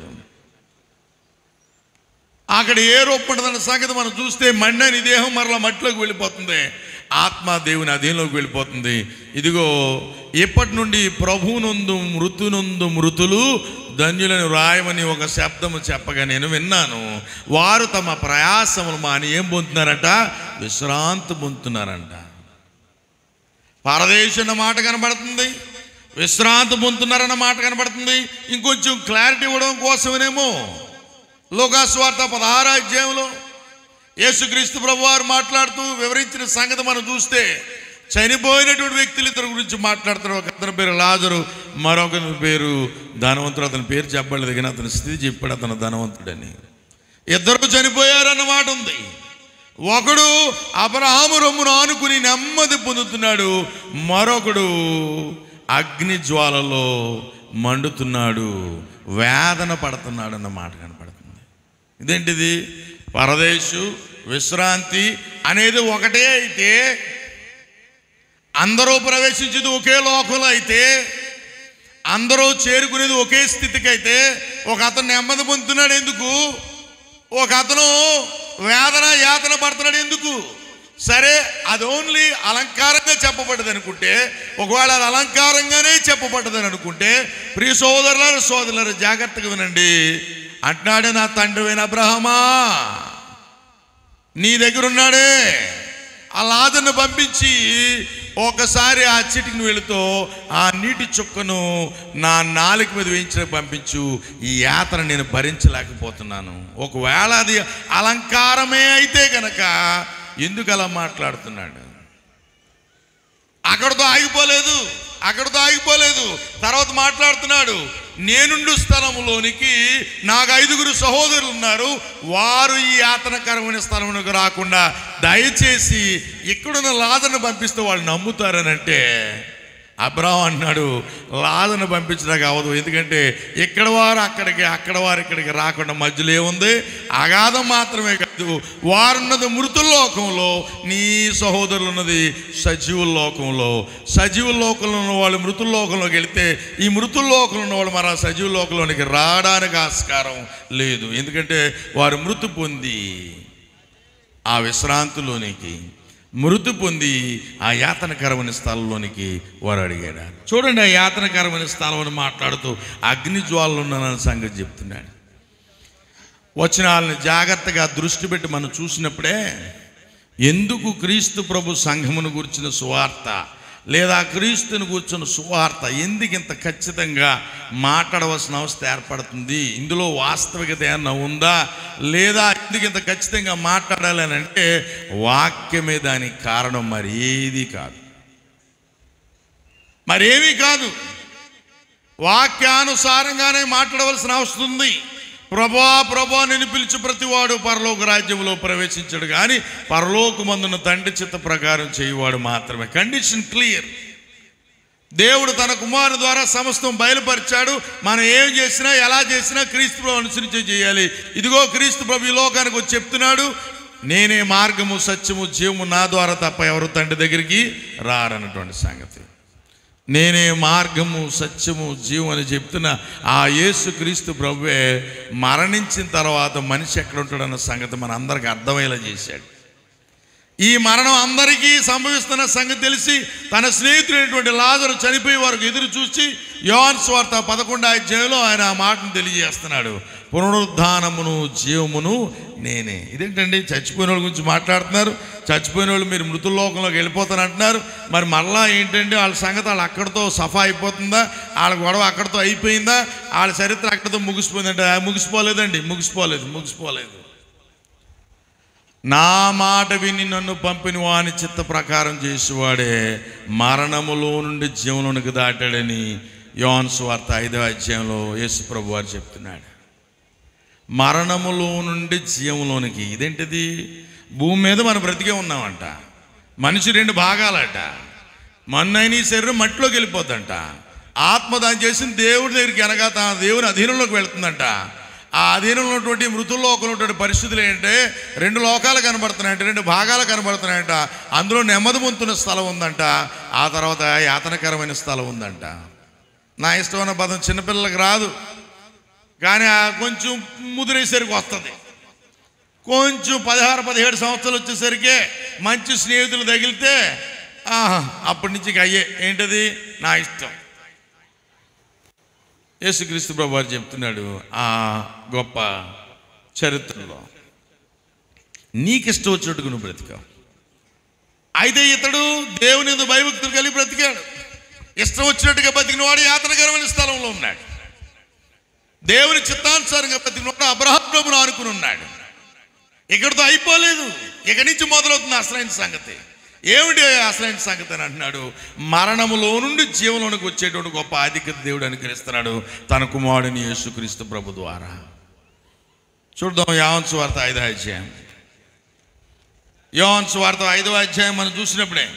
అక్కడ ఏ రూపం ఉంటుందన్న సంగతి మనం చూస్తే మండని దేహం మరలా మట్టిలోకి వెళ్ళిపోతుంది ఆత్మ దేవుని అధీనంలోకి వెళ్ళిపోతుంది ఇదిగో ఇప్పటి నుండి ప్రభునందు మృతునందు మృతులు ధన్యులను రాయమని ఒక శబ్దము చెప్పగా నేను విన్నాను వారు తమ ప్రయాసములు మాని ఏం పొందుతున్నారంట విశ్రాంతి పొందుతున్నారంట పరదేశం అన్న మాట కనబడుతుంది విశ్రాంతి పొందుతున్నారన్న మాట కనబడుతుంది ఇంకొంచెం క్లారిటీ ఇవ్వడం కోసమేనేమో లోకాస్వార్త పదహారు అధ్యాయంలో యేసుక్రీస్తు ప్రభు వారు మాట్లాడుతూ వివరించిన సంగతి మనం చూస్తే చనిపోయినటువంటి వ్యక్తులు ఇద్దరు గురించి మాట్లాడుతారు ఒక అతని పేరు లాజరు మరొక పేరు ధనవంతుడు అతని పేరు చెప్పలేదు కానీ అతని స్థితి చెప్పాడు అతను ధనవంతుడని ఇద్దరు చనిపోయారన్న మాట ఉంది ఒకడు అబ్రహాము రొమ్మును ఆనుకుని నెమ్మది పొందుతున్నాడు మరొకడు అగ్ని జ్వాలలో మండుతున్నాడు వేదన పడుతున్నాడు అన్న మాట కనపడుతుంది ఇదేంటిది పరదేశు విశ్రాంతి అనేది ఒకటే అయితే అందరూ ప్రవేశించేది ఒకే లోకంలో అయితే అందరూ చేరుకునేది ఒకే స్థితికి అయితే ఒక అతను నెమ్మది పొందుతున్నాడు ఎందుకు ఒక అతను వేదన యాతన పడుతున్నాడు ఎందుకు సరే అది ఓన్లీ అలంకారంగా చెప్పబడ్డది అనుకుంటే ఒకవేళ అది అలంకారంగానే చెప్పబడ్డదని అనుకుంటే ప్రియ సోదరులారు సోదరులారు జాగ్రత్తగా వినండి అంటున్నాడు నా తండ్రివైన అబ్రహమా నీ దగ్గర ఉన్నాడే ఆ లాదను పంపించి ఒకసారి ఆ చిటికి వెళుతూ ఆ నీటి చుక్కను నా నాలుక మీద వేయించిన పంపించు ఈ యాత్ర నేను భరించలేకపోతున్నాను ఒకవేళ అది అలంకారమే అయితే గనక ఎందుకు అలా మాట్లాడుతున్నాడు అక్కడితో ఆగిపోలేదు అక్కడితో ఆగిపోలేదు తర్వాత మాట్లాడుతున్నాడు నేనుండు స్థలములోనికి నాకు ఐదుగురు సహోదరులు ఉన్నారు వారు ఈ యాతనకరమైన స్థలమునకు రాకుండా దయచేసి ఇక్కడున్న లాదను పంపిస్తే వాళ్ళు నమ్ముతారనంటే అబ్రాహం అన్నాడు లాదను పంపించడానికి అవ్వదు ఎందుకంటే ఇక్కడ వారు అక్కడికి అక్కడ వారు ఇక్కడికి రాకుండా మధ్యలో ఏముంది అగాధం మాత్రమే కాదు వారున్నది మృతుల లోకంలో నీ సహోదరులు ఉన్నది సజీవుల లోకంలో సజీవుల లోకంలో ఉన్న వాళ్ళు మృతుల లోకంలోకి వెళితే ఈ మృతుల లోకంలో ఉన్న వాళ్ళు మరి ఆ సజీవుల లోకంలోనికి రావడానికి ఆస్కారం లేదు ఎందుకంటే వారు మృతి పొంది ఆ విశ్రాంతిలోనికి మృతి పొంది ఆ యాతనకరమైన స్థలంలోనికి వారు అడిగాడు చూడండి ఆ యాతనకరమైన స్థలం అని మాట్లాడుతూ అగ్ని జ్వాలలు ఉన్న సంగతి చెప్తున్నాడు వచ్చిన వాళ్ళని జాగ్రత్తగా దృష్టి పెట్టి మనం చూసినప్పుడే ఎందుకు క్రీస్తు ప్రభు సంఘమును గురించిన సువార్త లేదా క్రీస్తుని కూర్చున్న సువార్త ఎందుకు ఇంత ఖచ్చితంగా మాట్లాడవలసిన అవస్థ ఏర్పడుతుంది ఇందులో వాస్తవికత ఏమన్నా ఉందా లేదా ఎందుకు ఇంత ఖచ్చితంగా మాట్లాడాలి అని అంటే వాక్యమే దానికి కారణం మరి ఏది కాదు మరేమీ కాదు వాక్యానుసారంగానే మాట్లాడవలసిన అవసరం ఉంది ప్రభా ప్రభా నేను పిలిచి ప్రతివాడు పరలోక రాజ్యంలో ప్రవేశించాడు కానీ పరలోకమందున్న తండ్రి చిత్త ప్రకారం చేయవాడు మాత్రమే కండిషన్ క్లియర్ దేవుడు తన కుమారుని ద్వారా సమస్తం బయలుపరిచాడు మనం ఏం చేసినా ఎలా చేసినా క్రీస్తు ప్రభు అనుసరించి చేయాలి ఇదిగో క్రీస్తు ప్రభు ఈ లోకానికి వచ్చి చెప్తున్నాడు నేనే మార్గము సత్యము జీవము నా ద్వారా తప్ప ఎవరు తండ్రి దగ్గరికి రారన్నటువంటి సంగతి నేనే మార్గము సత్యము జీవం అని చెప్తున్న ఆ యేసు క్రీస్తు ప్రభువే మరణించిన తర్వాత మనిషి ఎక్కడ ఉంటాడన్న సంగతి మన అందరికి అర్థమయ్యేలా చేశాడు ఈ మరణం అందరికీ సంభవిస్తున్న సంగతి తెలిసి తన స్నేహితుడైనటువంటి లాజరు చనిపోయే వరకు ఎదురు చూసి యోహాన్ స్వార్త పదకొండు అధ్యాయంలో ఆయన ఆ మాటను తెలియజేస్తున్నాడు పునరుద్ధానమును జీవమును నేనే ఇదేంటండి చచ్చిపోయిన వాళ్ళ గురించి మాట్లాడుతున్నారు చచ్చిపోయిన వాళ్ళు మీరు మృతుల్లోకంలోకి వెళ్ళిపోతారు అంటున్నారు మరి మళ్ళా ఏంటంటే వాళ్ళ సంగతి వాళ్ళు అక్కడితో సఫా అయిపోతుందా వాళ్ళ గొడవ అక్కడితో అయిపోయిందా వాళ్ళ చరిత్ర అక్కడితో ముగిసిపోయిందంటే ఆ, ముగిసిపోలేదండి ముగిసిపోలేదు ముగిసిపోలేదు నా మాట విని నన్ను పంపిన వాని చిత్త ప్రకారం చేసేవాడే మరణములో నుండి జీవనంలోనికి దాటాడని యోన్ స్వార్త ఐదవ అధ్యాయంలో యేసు ప్రభు వారు చెప్తున్నాడు మరణములో నుండి జీవంలోనికి ఇదేంటిది భూమి మీద మనం బ్రతికే ఉన్నామంట మనిషి రెండు భాగాలట మన్నైన శరీరం మట్టిలోకి వెళ్ళిపోద్దంట ఆత్మ దాన్ని చేసిన దేవుడి దగ్గరికి అనగా తన దేవుని అధీనంలోకి వెళ్తుందంట ఆ అధీనంలో ఉన్నటువంటి మృతుల్లోకంలో ఉన్నటువంటి పరిస్థితులు ఏంటంటే రెండు లోకాలు కనబడుతున్నాయంట రెండు భాగాలు కనబడుతున్నాయంట అందులో నెమ్మది పొందుతున్న స్థలం ఉందంట ఆ తర్వాత యాతనకరమైన స్థలం ఉందంట నా ఇష్టమైన పదం చిన్నపిల్లలకు రాదు కానీ ఆ కొంచెం ముదిరేసరికి వస్తుంది కొంచెం పదహారు పదిహేడు సంవత్సరాలు వచ్చేసరికి మంచి స్నేహితులు తగిలితే ఆహా, అప్పటి నుంచి ఇక అయ్యే ఏంటది నా ఇష్టం యేసుక్రీస్తు ప్రభు వారు చెప్తున్నాడు ఆ గొప్ప చరిత్రలో నీకు ఇష్టం వచ్చినట్టుగా నువ్వు బ్రతికావు అయితే ఇతడు దేవుని ఎందు భయభక్తులు కలిగి బ్రతికాడు ఇష్టం వచ్చినట్టుగా బతికిన వాడు యాతనకరమైన స్థలంలో ఉన్నాడు దేవుని చిత్తానుసారంగా బతికినవాడు అబ్రహాం ప్రభును ఆనుకుని ఉన్నాడు ఇక్కడితో అయిపోలేదు ఇక నుంచి మొదలవుతుంది అసలైన సంగతి ఏమిటి అసలైన సంగతి అని అంటున్నాడు మరణములో నుండి జీవంలోనికి వచ్చేటువంటి గొప్ప ఆధిక్యత దేవుడు అనుకరిస్తున్నాడు తన కుమారుడిని యేసుక్రీస్తు ప్రభు ద్వారా చూద్దాం యావన్ సువార్త ఐదో అధ్యాయం యోహన్ సువార్త ఐదవ అధ్యాయం మనం చూసినప్పుడే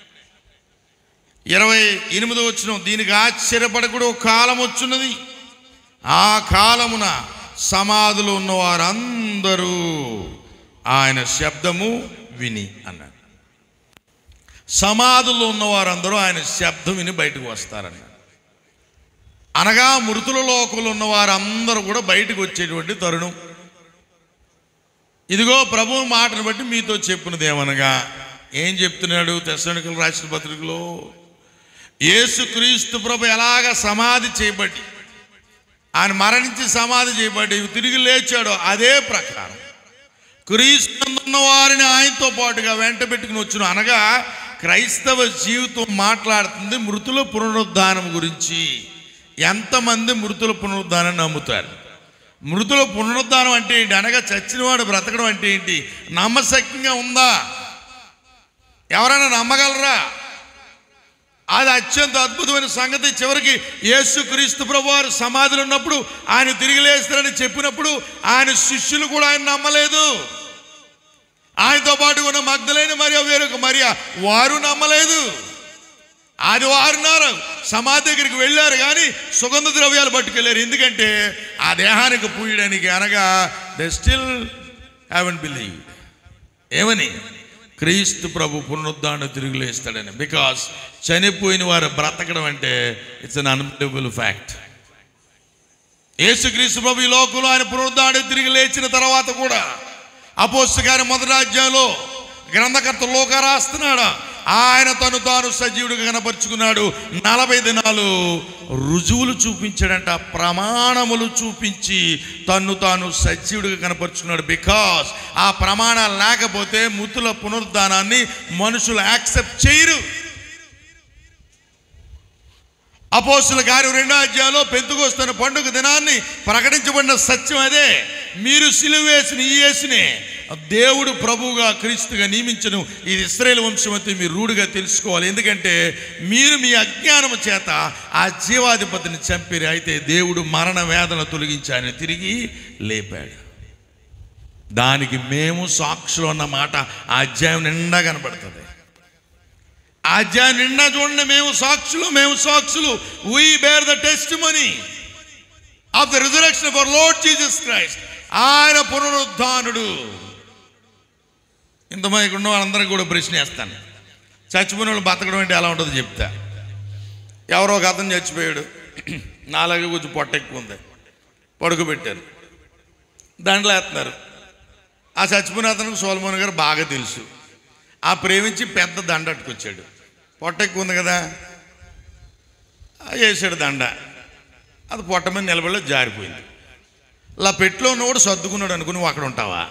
ఇరవై ఎనిమిదో వచ్చిన దీనికి ఆశ్చర్యపడకూడదు ఒక కాలం వచ్చున్నది ఆ కాలమున సమాధులు ఉన్న వారందరూ ఆయన శబ్దము విని అన్నాడు సమాధుల్లో ఉన్న వారందరూ ఆయన శబ్దం విని బయటకు వస్తారన్నాడు అనగా మృతుల లోకంలో ఉన్న వారందరూ కూడా బయటకు వచ్చేటువంటి తరుణం ఇదిగో ప్రభు మాటను బట్టి మీతో చెప్పినది ఏమనగా ఏం చెప్తున్నాడు తెసనికలు రాసిన పత్రికలో యేసుక్రీస్తు ప్రభు ఎలాగ సమాధి చేయబడి ఆయన మరణించి సమాధి చేయబడి తిరిగి లేచాడో అదే ప్రకారం క్రీస్తున్న వారిని ఆయనతో పాటుగా వెంట పెట్టుకుని వచ్చును అనగా క్రైస్తవ జీవితం మాట్లాడుతుంది మృతుల పునరుద్ధానం గురించి ఎంతమంది మృతుల పునరుద్ధానం నమ్ముతారు మృతుల పునరుద్ధానం అంటే ఏంటి అనగా చచ్చినవాడు బ్రతకడం అంటే ఏంటి నమ్మశక్యంగా ఉందా ఎవరైనా నమ్మగలరా అది అత్యంత అద్భుతమైన సంగతి చివరికి యేసుక్రీస్తు ప్రభు వారు సమాధిలో ఉన్నప్పుడు ఆయన తిరిగి లేస్తారని చెప్పినప్పుడు ఆయన శిష్యులు కూడా ఆయన నమ్మలేదు ఆయనతో పాటు ఉన్న మగ్ధులైన మరియా వేరొక మరియా వారు నమ్మలేదు అది వారున్నారు సమాధి దగ్గరికి వెళ్ళారు కానీ సుగంధ ద్రవ్యాలు పట్టుకెళ్ళారు ఎందుకంటే ఆ దేహానికి పూయడానికి అనగా దే స్టిల్ హ్యావెన్ బిలీవ్ ఏమని క్రీస్తు ప్రభు పునరుద్ధారణ తిరిగి లేస్తాడని బికాస్ చనిపోయిన వారు బ్రతకడం అంటే ఇట్స్ అన్ అన్బిలీవబుల్ ఫ్యాక్ట్ యేసుక్రీస్తు ప్రభు ఈ లోకంలో ఆయన పునరుద్ధారణ తిరిగి లేచిన తర్వాత కూడా అపోస్తల గారి మొదటి అధ్యాయంలో గ్రంథకర్త లోక రాస్తున్నాడు ఆయన తను తాను సజీవుడిగా కనపరుచుకున్నాడు నలభై దినాలు రుజువులు చూపించాడంట ప్రమాణములు చూపించి తన్ను తాను సజీవుడిగా కనపరుచుకున్నాడు బికాస్ ఆ ప్రమాణాలు లేకపోతే మృతుల పునరుద్ధానాన్ని మనుషులు యాక్సెప్ట్ చేయరు అపోస్తుల కార్యం రెండో అధ్యాయంలో పెంతుకొస్తున్న పండుగ దినాన్ని ప్రకటించబడిన సత్యం అదే మీరు సిలువ వేసిన ఈ యేసునే దేవుడు ప్రభువుగా క్రీస్తుగా నియమించను ఇది ఇస్రాయేల్ వంశమతి మీరు రూఢిగా తెలుసుకోవాలి ఎందుకంటే మీరు మీ అజ్ఞానము చేత ఆ జీవాధిపతిని చంపిరి అయితే దేవుడు మరణ వేదన తొలగించి ఆయన తిరిగి లేపాడు దానికి మేము సాక్షులు అన్న మాట ఆ అధ్యాయం నిండా కనబడుతుంది ఆ అధ్యాయం నిండా చూడండి మేము సాక్షులు మేము సాక్షులు we bear the testimony of the resurrection of our Lord Jesus Christ ఆయన పునరుద్ధానుడు ఇంతమంది ఉన్న వాళ్ళందరికీ కూడా ప్రశ్న వేస్తాను చచ్చిపోయిన వాళ్ళు బతకడం అంటే ఎలా ఉంటుందో చెప్తా ఎవరో ఒక అతను చచ్చిపోయాడు నాలుగు కొంచెం పొట్ట ఎక్కువ ఉంది పడుకోబెట్టారు దాంట్లో వేస్తున్నారు ఆ చచ్చిపోయిన అతనికి సోలమోహన్ గారు బాగా తెలుసు ఆ ప్రేమించి పెద్ద దండ అట్టుకొచ్చాడు పొట్ట ఎక్కువ ఉంది కదా ఆ వేసాడు దండ అది పొట్ట మీద నిలబడి జారిపోయింది ఇలా పెట్లో ఉన్నవాడు సర్దుకున్నాడు అనుకుని నువ్వు అక్కడ ఉంటావా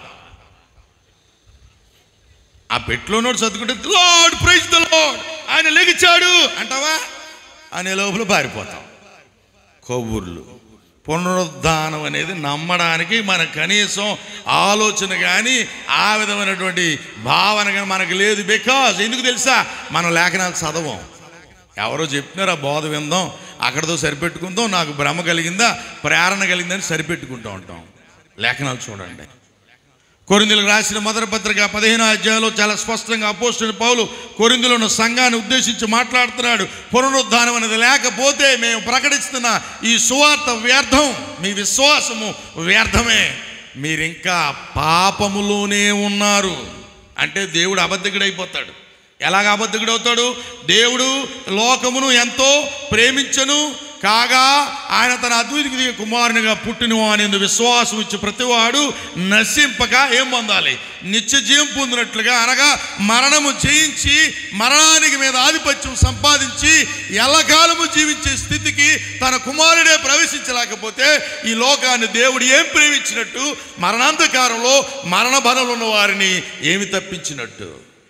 ఆ పెట్లో ఉన్నవాడు సర్దుకుంటే లార్డ్ ప్రైజ్ ద లార్డ్ ఆయన లెగిచాడు అంటావా అనే లోపల పారిపోతాం కొవ్వుర్లు పునరుద్ధానం అనేది నమ్మడానికి మన కనీసం ఆలోచన కానీ ఆ విధమైనటువంటి భావన కానీ మనకు లేదు బికాజ్ ఎందుకు తెలుసా మనం లేఖనాలు చదవం ఎవరో చెప్తున్నారు ఆ బోధ విందాం అక్కడతో సరిపెట్టుకుందాం నాకు భ్రమ కలిగిందా ప్రేరణ కలిగిందని సరిపెట్టుకుంటూ ఉంటాం లేఖనాలు చూడండి కొరిందులకు రాసిన మొదటి పత్రిక పదిహేను అధ్యాయంలో చాలా స్పష్టంగా అపోస్తున్న పౌలు కొరిందులో ఉన్న సంఘాన్ని ఉద్దేశించి మాట్లాడుతున్నాడు పునరుద్ధానం అనేది లేకపోతే మేము ప్రకటిస్తున్న ఈ సువార్త వ్యర్థం మీ విశ్వాసము వ్యర్థమే మీరింకా పాపములోనే ఉన్నారు అంటే దేవుడు అబద్ధకుడైపోతాడు ఎలాగ అబద్ధకుడవుతాడు దేవుడు లోకమును ఎంతో ప్రేమించను కాగా ఆయన తన అద్వితీయ కుమారునిగా పుట్టిన వాని విశ్వాసం ఇచ్చి ప్రతివాడు నశింపక ఏం పొందాలి నిత్య జీవం పొందినట్లుగా అనగా మరణము జయించి మరణానికి మీద ఆధిపత్యం సంపాదించి ఎల్లకాలము జీవించే స్థితికి తన కుమారుడే ప్రవేశించలేకపోతే ఈ లోకాన్ని దేవుడు ఏం ప్రేమించినట్టు మరణాంధకారంలో మరణ బలంలో ఉన్న వారిని ఏమి తప్పించినట్టు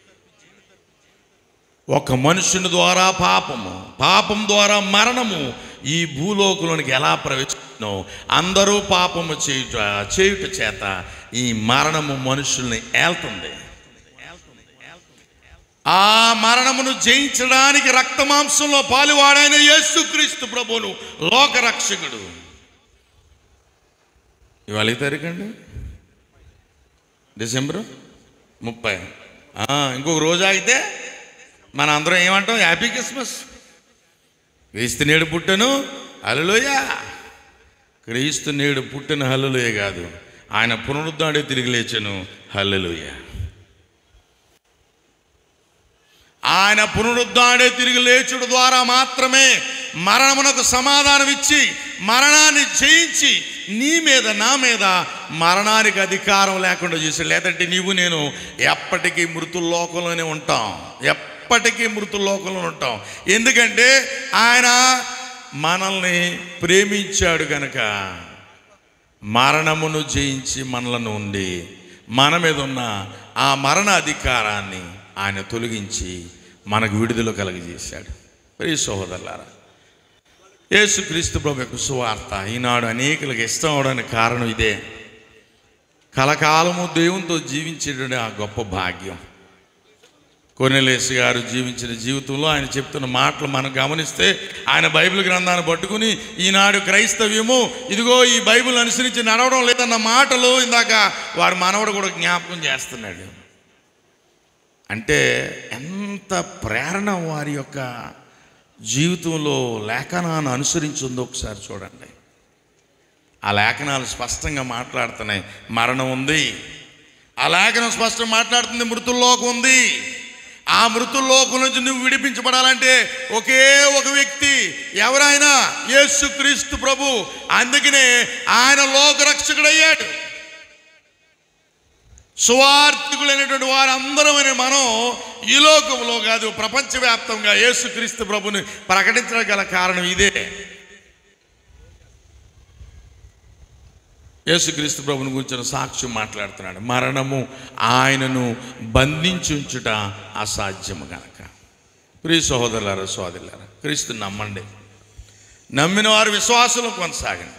ఒక మనుషుని ద్వారా పాపము పాపం ద్వారా మరణము ఈ భూలోకంలోనికి ఎలా ప్రవేశించో అందరూ పాపము చేయుట చేయుట చేత ఈ మరణము మనుషుల్ని ఏల్తుంది ఆ మరణమును జయించడానికి రక్తమాంసంలో పాలువాడైన యేసుక్రీస్తు ప్రభువును లోకరక్షకుడు ఇవాళ ఏ తారీఖండి డిసెంబర్ ముప్పై ఆ, ఇంకొక రోజు ఆగితే మన అందరం ఏమంటాం హ్యాపీ క్రిస్మస్ క్రీస్తు నేడు పుట్టను హల్లెలూయ క్రీస్తు నేడు పుట్టిన హల్లెలూయ కాదు ఆయన పునరుద్ధాడే తిరిగి లేచను హల్లెలూయ ఆయన పునరుద్ధాడే తిరిగి లేచుడు ద్వారా మాత్రమే మరణమునకు సమాధానం ఇచ్చి మరణాన్ని జయించి నీ మీద నా మీద మరణానికి అధికారం లేకుండా చేశాడు లేదంటే నీవు నేను ఎప్పటికీ మృతుల్లోకంలోనే ఉంటాం ఎప్పటికీ మృతుల్లోకంలో ఉంటాం ఎందుకంటే ఆయన మనల్ని ప్రేమించాడు కనుక మరణమును జయించి మనలను ఉండి మన మీద ఉన్న ఆ మరణ అధికారాన్ని ఆయన తొలగించి మనకు విడుదల కలగజేశాడు ప్రియ సహోదరులారా యేసుక్రీస్తు ప్రభు యొక్క సువార్త ఈనాడు అనేకులకు ఇష్టం అవడానికి కారణం ఇదే కలకాలము దేవునితో జీవించేటువంటి ఆ గొప్ప భాగ్యం కొనెలేసి గారు జీవించిన జీవితంలో ఆయన చెప్తున్న మాటలు మనం గమనిస్తే ఆయన బైబిల్ గ్రంథాన్ని పట్టుకుని ఈనాడు క్రైస్తవ్యము ఇదిగో ఈ బైబిల్ అనుసరించి నడవడం లేదన్న మాటలు ఇందాక వారి మనవడు కూడా జ్ఞాపకం చేస్తున్నాడు అంటే ఎంత ప్రేరణ వారి యొక్క జీవితంలో లేఖనాన్ని అనుసరించిందో ఒకసారి చూడండి ఆ లేఖనాలు స్పష్టంగా మాట్లాడుతున్నాయి మరణం ఉంది ఆ లేఖనం స్పష్టంగా మాట్లాడుతుంది మృతుల్లోకం ఉంది ఆ మృతుల్లోకం నుంచి నువ్వు విడిపించబడాలంటే ఒకే ఒక వ్యక్తి ఎవరైనా యేసుక్రీస్తు ప్రభు అందుకనే ఆయన లోకరక్షకుడయ్యాడు సువార్థికులైనటువంటి వారందరమని మనం ఈ లోకంలో కాదు ప్రపంచవ్యాప్తంగా యేసుక్రీస్తు ప్రభుని ప్రకటించడం గల కారణం ఇదే యేసుక్రీస్తు ప్రభుని గురించిన సాక్ష్యం మాట్లాడుతున్నాడు మరణము ఆయనను బంధించుంచుట అసాధ్యము గనక ప్రియ సహోదరులారా సోదరులారా క్రీస్తు నమ్మండి నమ్మిన వారు విశ్వాసంలో కొనసాగండి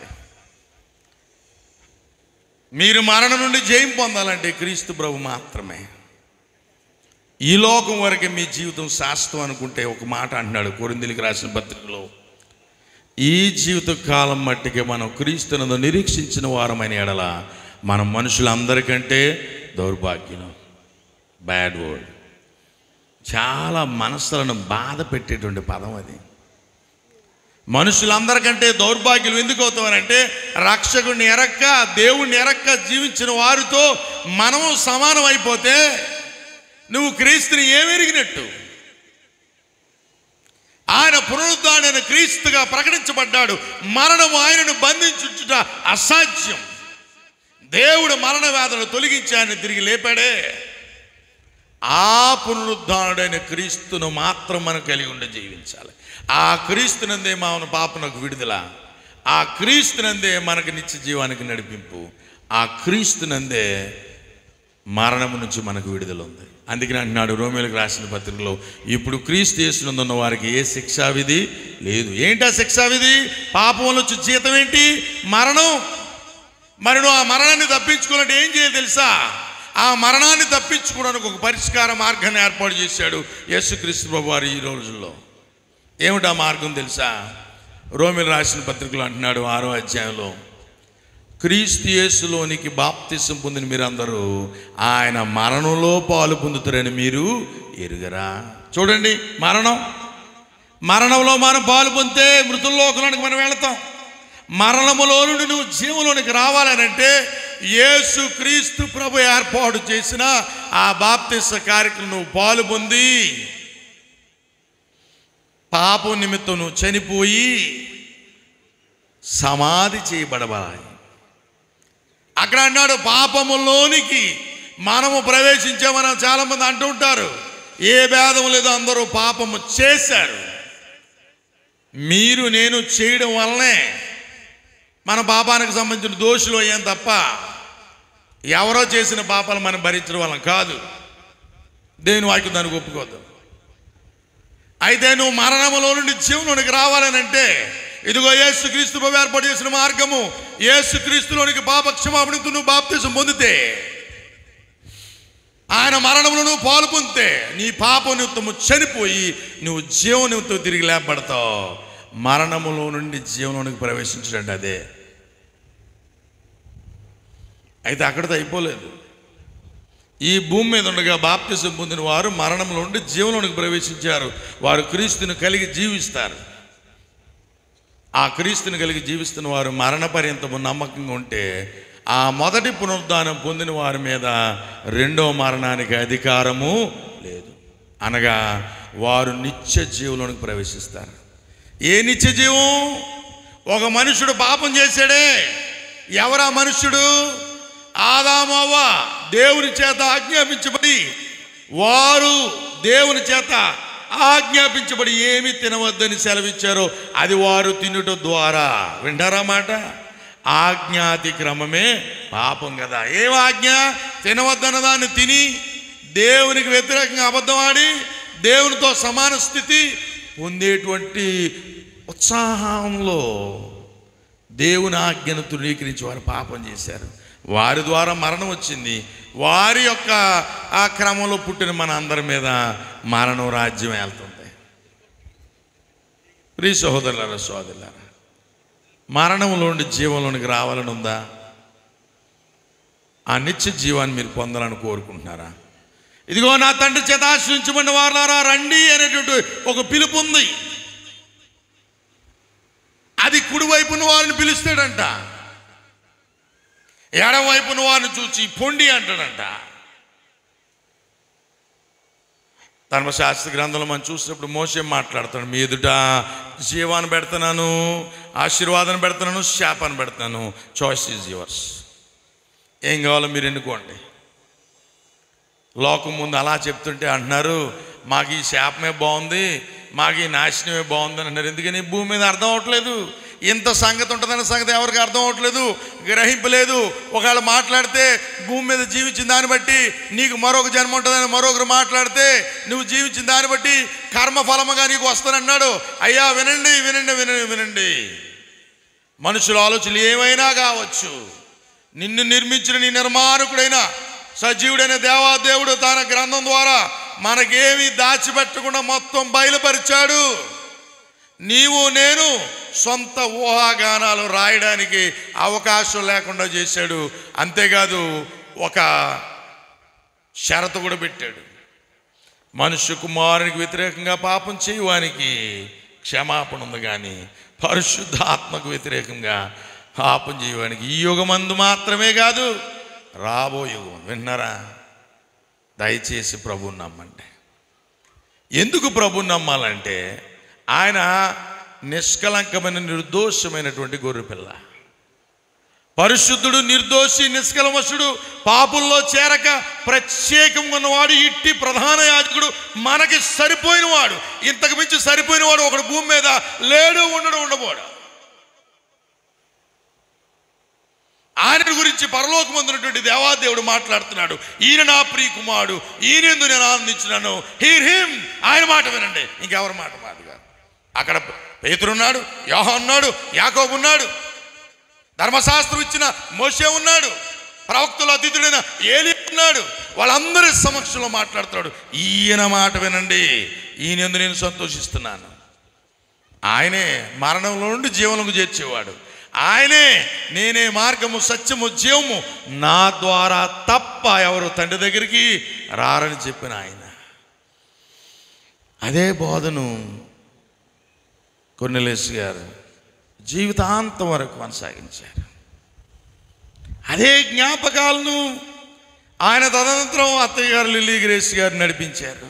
మీరు మరణం నుండి జయం పొందాలంటే క్రీస్తు ప్రభు మాత్రమే ఈ లోకం వరకే మీ జీవితం శాశ్వతం అనుకుంటే ఒక మాట అంటున్నాడు కొరిందిలికి రాసిన పత్రికలో ఈ జీవిత కాలం మట్టికి మనం క్రీస్తునందు నిరీక్షించిన వారమైన ఎడల మనం మనుషులందరికంటే దౌర్భాగ్యం బ్యాడ్ వర్డ్ చాలా మనసులను బాధ పెట్టేటువంటి పదం అది మనుషులందరికంటే దౌర్భాగ్యులు ఎందుకు అవుతామనంటే రక్షకుడిని ఎరక్క దేవుణ్ణి ఎరక్క జీవించిన వారితో మనము సమానం అయిపోతే నువ్వు క్రీస్తుని ఏమెరిగినట్టు ఆయన పునరుద్ధానైన క్రీస్తుగా ప్రకటించబడ్డాడు మరణము ఆయనను బంధించుట అసాధ్యం దేవుడు మరణ వేదన తొలగించి ఆయన తిరిగి లేపాడే ఆ పునరుద్ధానుడైన క్రీస్తును మాత్రం మనం కలిగి ఉండి జీవించాలి ఆ క్రీస్తునందే మన పాపనకు విడుదల ఆ క్రీస్తునందే మనకు నిత్య జీవానికి నడిపింపు ఆ క్రీస్తునందే మరణము నుంచి మనకు విడుదల ఉంది అందుకని అంటున్నాడు రోమిలకు రాసిన పత్రికలో ఇప్పుడు క్రీస్తు చేస్తున్నందున్న వారికి ఏ శిక్షా విధి లేదు ఏంటా శిక్షా విధి పాపం వచ్చి జీతం ఏంటి మరణం మరి నువ్వు ఆ మరణాన్ని తప్పించుకోవాలంటే ఏం చేయాలి తెలుసా ఆ మరణాన్ని తప్పించుకోవడానికి ఒక పరిష్కార మార్గాన్ని ఏర్పాటు చేశాడు యేసుక్రీస్తు ప్రభు వారు ఈ రోజుల్లో ఏమిటా మార్గం తెలుసా రోమిల్ రాసిన పత్రికలో అంటున్నాడు ఆరో అధ్యాయంలో క్రీస్తు యేసులోనికి బాప్తిసం పొందిన మీరందరూ ఆయన మరణంలో పాలు పొందుతారని మీరు ఎరుగరా చూడండి మరణం మరణంలో మనం పాలు పొందితే మృతుల్లోకంలోనికి మనం వెళతాం మరణములో నుండి నువ్వు జీవంలోనికి రావాలనంటే యేసు క్రీస్తు ప్రభు ఏర్పాటు చేసిన ఆ బాప్తిస కార్యక్రమం నువ్వు పాలు పొంది పాపం నిమిత్తం నువ్వు చనిపోయి సమాధి చేయబడవాలి అక్కడ అన్నాడు పాపములోనికి మనము ప్రవేశించామని చాలా మంది అంటూ ఉంటారు ఏ భేదం లేదో అందరూ పాపము చేశారు మీరు నేను చేయడం వల్లనే మన పాపానికి సంబంధించిన దోషులు అయ్యాం తప్ప ఎవరో చేసిన పాపాలు మనం భరించడం వల్ల కాదు దేవుని వాక్యం దానికి ఒప్పుకోద్దు అయితే నువ్వు మరణములో నుండి జీవనంలోనికి రావాలనంటే ఇదిగో యేసుక్రీస్తు ప్రభు ఏర్పాటు చేసిన మార్గము యేసుక్రీస్తులోనికి పాప క్షమాపణతో నువ్వు బాప్తిజం పొందితే ఆయన మరణములో నువ్వు పాలు పొందితే నీ పాప నిమిత్తము చనిపోయి నువ్వు జీవ నిమిత్తం తిరిగి లేపడతావు మరణములో నుండి జీవనంలోనికి ప్రవేశించడం అదే అయితే అక్కడితో అయిపోలేదు ఈ భూమి మీద ఉండగా బాప్తిసం పొందిన వారు మరణంలో నుండి జీవనంలోనికి ప్రవేశించారు వారు క్రీస్తుని కలిగి జీవిస్తారు ఆ క్రీస్తుని కలిగి జీవిస్తున్న వారు మరణ పర్యంతము నమ్మకంగా ఉంటే ఆ మొదటి పునరుద్ధానం పొందిన వారి మీద రెండో మరణానికి అధికారము లేదు అనగా వారు నిత్య జీవులోనికి ప్రవేశిస్తారు ఏ నిత్య జీవం ఒక మనుషుడు పాపం చేశాడే ఎవరా మనుష్యుడు ఆదామవ్వ దేవుని చేత ఆజ్ఞాపించబడి వారు దేవుని చేత ఆజ్ఞాపించబడి ఏమి తినవద్దని సెలవిచ్చారో అది వారు తినుట ద్వారా వింటారా మాట ఆజ్ఞాతిక్రమమే పాపం కదా ఏం ఆజ్ఞ తినవద్దన్న దాన్ని తిని దేవునికి వ్యతిరేకంగా అబద్ధం ఆడి దేవునితో సమాన స్థితి పొందేటువంటి ఉత్సాహంలో దేవుని ఆజ్ఞను తృణీకరించి వారు పాపం చేశారు వారి ద్వారా మరణం వచ్చింది వారి యొక్క ఆ క్రమంలో పుట్టిన మన అందరి మీద మరణం రాజ్యం వెళ్తుంది ప్రీ సహోదరులారా సోదరులారా మరణంలోని జీవంలోనికి రావాలని ఉందా ఆ నిత్య జీవాన్ని మీరు పొందాలని కోరుకుంటున్నారా ఇదిగో నా తండ్రి చేత ఆశ్రయించబడిన వారులారా రండి అనేటువంటి ఒక పిలుపు ఉంది అది కుడివైపున వారిని పిలుస్తాడంట ఎడమవైపున వారిని చూచి పొండి అంటాడంట ధర్మశాస్త్ర గ్రంథంలో మనం చూసినప్పుడు మోసే మాట్లాడతాడు మీ ఎదుట జీవాన్ని పెడుతున్నాను ఆశీర్వాదం పెడుతున్నాను శాపాన్ని పెడుతున్నాను చాయిస్ ఈజ్ యువర్స్ ఏం కావాలో మీరు ఎన్నుకోండి లోకం ముందు అలా చెప్తుంటే అంటున్నారు మాకు ఈ శాపమే బాగుంది మాకు ఈ నాశనమే బాగుంది అని అన్నారు ఎందుకని భూమి మీద అర్థం అవట్లేదు ఇంత సంగతి ఉంటుందన్న సంగతి ఎవరికి అర్థం అవట్లేదు గ్రహింపలేదు ఒకవేళ మాట్లాడితే భూమి మీద జీవించిన దాన్ని బట్టి నీకు మరొక జన్మ ఉంటుందని మరొకరు మాట్లాడితే నువ్వు జీవించిన దాన్ని బట్టి కర్మఫలముగా నీకు వస్తానన్నాడు అయ్యా వినండి వినండి వినండి వినండి మనుషుల ఆలోచనలు ఏమైనా కావచ్చు నిన్ను నిర్మించిన నీ నిర్మాణకుడైన సజీవుడైన దేవాదేవుడు తన గ్రంథం ద్వారా మనకేమీ దాచిపెట్టకుండా మొత్తం బయలుపరిచాడు నీవు నేను సొంత ఊహాగానాలు రాయడానికి అవకాశం లేకుండా చేశాడు అంతేకాదు ఒక షరతు కూడా పెట్టాడు మనుష్య కుమారునికి వ్యతిరేకంగా పాపం చేయవానికి క్షమాపణ ఉంది కానీ పరిశుద్ధ ఆత్మకు వ్యతిరేకంగా పాపం చేయవానికి ఈ యుగమందు మాత్రమే కాదు రాబో యుగం విన్నారా దయచేసి ప్రభుని నమ్మండి ఎందుకు ప్రభుని నమ్మాలంటే ఆయన నిష్కలంకమైన నిర్దోషమైనటువంటి గొర్రెపిల్ల పరిశుద్ధుడు నిర్దోషి నిష్కలమసుడు పాపుల్లో చేరక ప్రత్యేకంగా ఉన్నవాడు ఇట్టి ప్రధాన యాజకుడు మనకి సరిపోయినవాడు ఇంతకు మించి సరిపోయినవాడు ఒకడు భూమి మీద లేడు ఉండడు ఉండబోడు ఆయన గురించి పరలోకమందున్నటువంటి దేవాదేవుడు మాట్లాడుతున్నాడు ఈయన నా ప్రియ కుమారుడు ఈయనందు నేను ఆనందించినాను హీర్ హిమ్ ఆయన మాట వినండి ఇంకెవరి మాట మాట కాదు అక్కడ పేతురున్నాడు యోహా ఉన్నాడు యాకోబు ఉన్నాడు ధర్మశాస్త్రం ఇచ్చిన మోసే ఉన్నాడు ప్రవక్తుల అతిథుడైన ఏలి ఉన్నాడు వాళ్ళందరి సమక్షంలో మాట్లాడుతున్నాడు ఈయన మాట వినండి ఈయన ఎందు నేను సంతోషిస్తున్నాను ఆయనే మరణంలో నుండి జీవనకు చేర్చేవాడు ఆయనే నేనే మార్గము సత్యము జీవము నా ద్వారా తప్ప ఎవరు తండ్రి దగ్గరికి రారని చెప్పిన ఆయన అదే బోధను కొన్నెలేసి గారు జీవితాంతం వరకు కొనసాగించారు అదే జ్ఞాపకాలను ఆయన తదనంతరం అత్తయ్య గారు లిల్లీ గ్రేస్ గారు నడిపించారు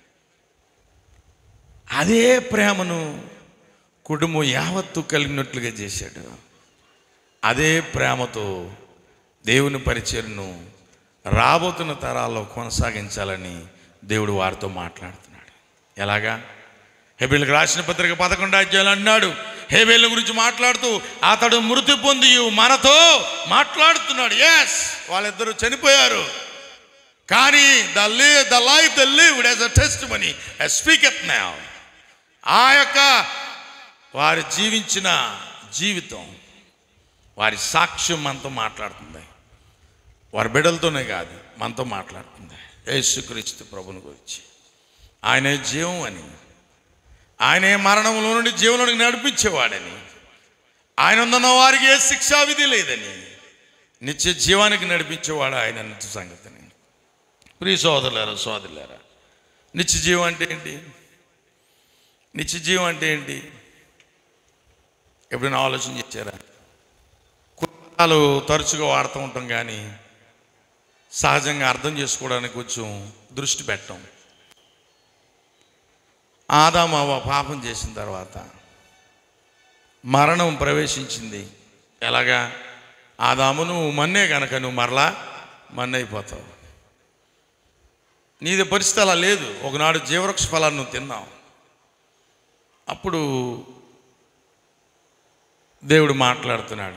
అదే ప్రేమను కుటుంబం యావత్తు కలిగినట్లుగా చేశాడు అదే ప్రేమతో దేవుని పరిచయను రాబోతున్న తరాల్లో కొనసాగించాలని దేవుడు వారితో మాట్లాడుతున్నాడు ఎలాగా హెబిల్కి రాసిన పత్రిక పదకొండు అధ్యాయులు అన్నాడు హేబేల్ గురించి మాట్లాడుతూ అతడు మృతి పొంది మనతో మాట్లాడుతున్నాడు ఎస్ వాళ్ళిద్దరూ చనిపోయారు కానీ the lee the life they lived as a testimony speaketh now ఆ యొక్క వారు జీవించిన జీవితం వారి సాక్ష్యం మనతో మాట్లాడుతుంది వారి బిడ్డలతోనే కాదు మనతో మాట్లాడుతుంది యేసుక్రీస్తు ప్రభుని గురించి ఆయనే జీవం అని ఆయనే మరణంలో నుండి జీవనంలోకి నడిపించేవాడని ఆయన ఉన్న వారికి ఏ శిక్షా విధి లేదని నిత్య జీవానికి నడిపించేవాడు ఆయన నిత్య సంగతిని ప్రియ సోదరులారా సోదరులారా నిత్య జీవం అంటే ఏంటి నిత్య జీవం అంటే ఏంటి ఎప్పుడైనా ఆలోచన చేశారా కుటుంబాలు తరచుగా వాడుతూ ఉంటాం కానీ సహజంగా అర్థం చేసుకోవడానికి కొంచెం దృష్టి పెట్టం ఆదామవ్వ పాపం చేసిన తర్వాత మరణం ప్రవేశించింది ఎలాగా ఆదాము నువ్వు మన్నే కనుక నువ్వు మరలా మన్నైపోతావు నీది పరిస్థితి అలా లేదు ఒకనాడు జీవవృక్ష ఫలాన్ని నువ్వు తిన్నావు అప్పుడు దేవుడు మాట్లాడుతున్నాడు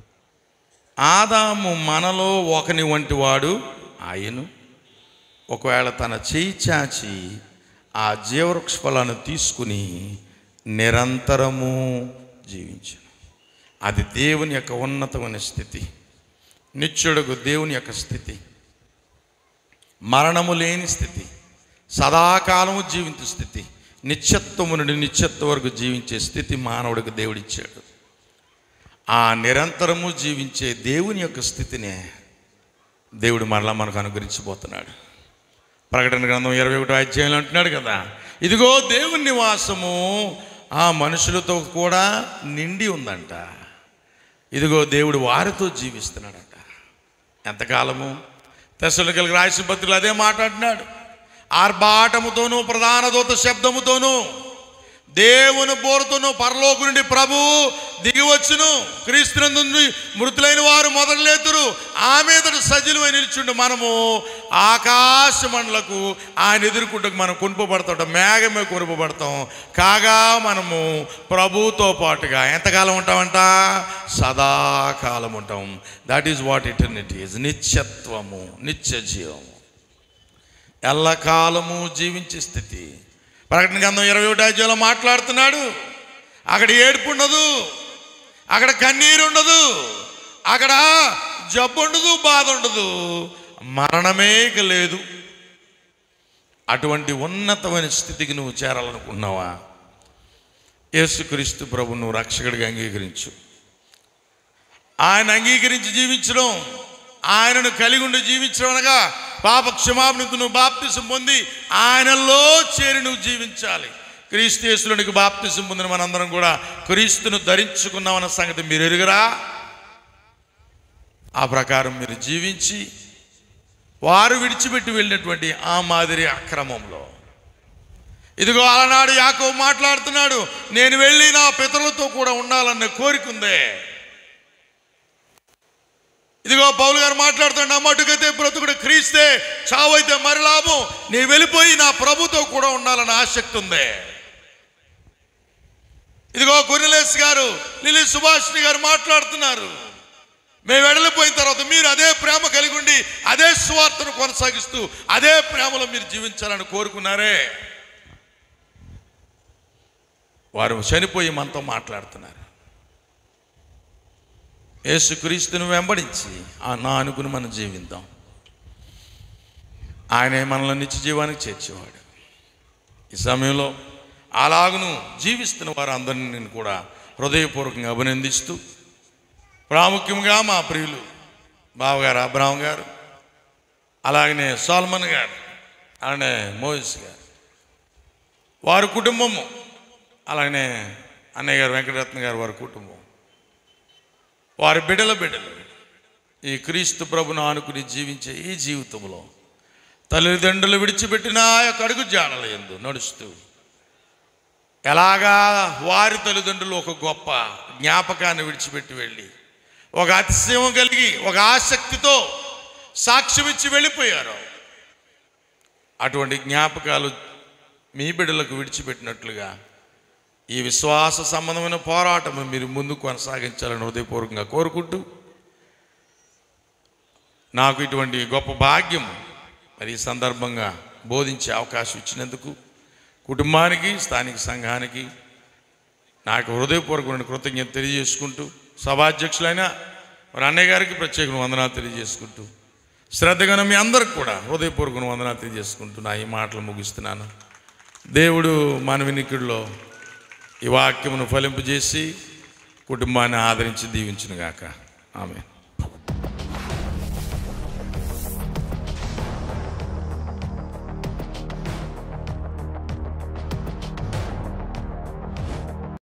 ఆదాము మనలో ఒకని వంటి వాడు ఆయను ఒకవేళ తన చేయి చాచి ఆ జీవవృక్ష ఫలాన్ని తీసుకుని నిరంతరము జీవించను అది దేవుని యొక్క ఉన్నతమైన స్థితి నిత్యుడుగు దేవుని యొక్క స్థితి మరణము లేని స్థితి సదాకాలము జీవించే స్థితి నిత్యత్వము నుండి నిత్యత్వం వరకు జీవించే స్థితి మానవుడికి దేవుడిచ్చాడు ఆ నిరంతరము జీవించే దేవుని యొక్క స్థితినే దేవుడు మరలా మనకు అనుగ్రహించబోతున్నాడు ప్రకటన గ్రంథం ఇరవై ఒకటో అధ్యాయంలో అంటున్నాడు కదా ఇదిగో దేవుని నివాసము ఆ మనుషులతో కూడా నిండి ఉందంట ఇదిగో దేవుడు వారితో జీవిస్తున్నాడట ఎంతకాలము తెసలుకలకు రాసిన పత్రికలు అదే మాట్లాడినాడు ఆర్భాటముతోనూ ప్రధాన దూత శబ్దముతోనూ దేవుని బోరుతోనూ పరలోకు నుండి ప్రభు దిగివచ్చును క్రీస్తునందు మృతులైన వారు మొదలులేతురు ఆమె ఎదుట సజ్జులమై నిల్చుండి మనము ఆకాశమండలకు ఆయన ఎదుర్కొంటకు మనం కొనుపబడతాం మేఘమే కొనుపబడతాం కాగా మనము ప్రభుతో పాటుగా ఎంతకాలం ఉంటామంట సదాకాలం ఉంటాం that is what eternity is నిత్యత్వము నిత్య జీవము ఎల్లకాలము జీవించే స్థితి ప్రకటన గ్రంథం ఇరవై ఒకటి అధ్యాయంలో మాట్లాడుతున్నాడు అక్కడ ఏడుపు ఉండదు అక్కడ కన్నీరు ఉండదు అక్కడ జబ్బు ఉండదు బాధ ఉండదు మరణమే ఇక లేదు అటువంటి ఉన్నతమైన స్థితికి నువ్వు చేరాలనుకున్నావా యేసుక్రీస్తు ప్రభు నువ్వు రక్షకుడిగా అంగీకరించు ఆయన అంగీకరించి జీవించడం ఆయనను కలిగి ఉండి జీవించడం అనగా పాప క్షమాపణకు నువ్వు బాప్తిసం పొంది ఆయనలో చేరి నువ్వు జీవించాలి క్రీస్తు యేసులోనికి బాప్తిసం పొందిన మనందరం కూడా క్రీస్తును ధరించుకున్నామన్న సంగతి మీరు ఎరుగరా ఆ ప్రకారం మీరు జీవించి వారు విడిచిపెట్టి వెళ్ళినటువంటి ఆ మాదిరి అక్రమంలో ఇదిగో అలనాడు యాకో మాట్లాడుతున్నాడు నేను వెళ్ళి నా పితరులతో కూడా ఉండాలన్న కోరిక ఉందే ఇదిగో పౌలు గారు మాట్లాడుతున్న మటుకైతే బ్రతుకుడు క్రీస్తే చావైతే మరి లాభం నీ వెళ్ళిపోయి నా ప్రభుతో కూడా ఉండాలన్న ఆసక్తి ఉంది ఇదిగో కొనిలేస్ గారు లిలి సుభాష్ని గారు మాట్లాడుతున్నారు మేము వెళ్ళిపోయిన తర్వాత మీరు అదే ప్రేమ కలిగి ఉండి అదే స్వార్థను కొనసాగిస్తూ అదే ప్రేమలో మీరు జీవించాలని కోరుకున్నారే వారు చనిపోయి మనతో మాట్లాడుతున్నారు యేసుక్రీస్తును వెంబడించి ఆ నా అనుకుని మనం జీవిద్దాం ఆయనే మనల్ని నిత్య జీవానికి చేర్చేవాడు ఈ సమయంలో అలాగును జీవిస్తున్న వారు అందరినీ నేను కూడా హృదయపూర్వకంగా అభినందిస్తూ ప్రాముఖ్యంగా మా ప్రియులు బావగారు అబ్రాహం గారు అలాగనే సాల్మన్ గారు అలానే మోయిస్ గారు వారి కుటుంబము అలాగనే అన్నయ్య గారు వెంకటరత్న గారు వారి కుటుంబం వారి బిడ్డల బిడ్డలు ఈ క్రీస్తు ప్రభును ఆనుకుని జీవించే ఈ జీవితంలో తల్లిదండ్రులు విడిచిపెట్టిన ఆ యొక్క అడుగు జాడల ఎందు నడుస్తూ ఎలాగా వారి తల్లిదండ్రులు ఒక గొప్ప జ్ఞాపకాన్ని విడిచిపెట్టి వెళ్ళి ఒక అతిశయం కలిగి ఒక ఆసక్తితో సాక్ష్యం ఇచ్చి వెళ్ళిపోయారు అటువంటి జ్ఞాపకాలు మీ బిడ్డలకు విడిచిపెట్టినట్లుగా ఈ విశ్వాస సంబంధమైన పోరాటం మీరు ముందు కొనసాగించాలని హృదయపూర్వకంగా కోరుకుంటూ నాకు ఇటువంటి గొప్ప భాగ్యం మరి ఈ సందర్భంగా బోధించే అవకాశం ఇచ్చినందుకు కుటుంబానికి స్థానిక సంఘానికి నాకు హృదయపూర్వకమైన కృతజ్ఞత తెలియజేసుకుంటూ సభాధ్యక్షులైన మరి అన్నయ్య గారికి ప్రత్యేక వందనాలు తెలియజేసుకుంటూ శ్రద్ధగా మీ అందరికి కూడా హృదయపూర్వక వందనాలు తెలియజేసుకుంటూ నా ఈ మాటలు ముగిస్తున్నాను దేవుడు మన వినికిడిలో ఈ వాక్యమును ఫలింపజేసి కుటుంబాన్ని ఆదరించి దీవించునుగాక ఆమె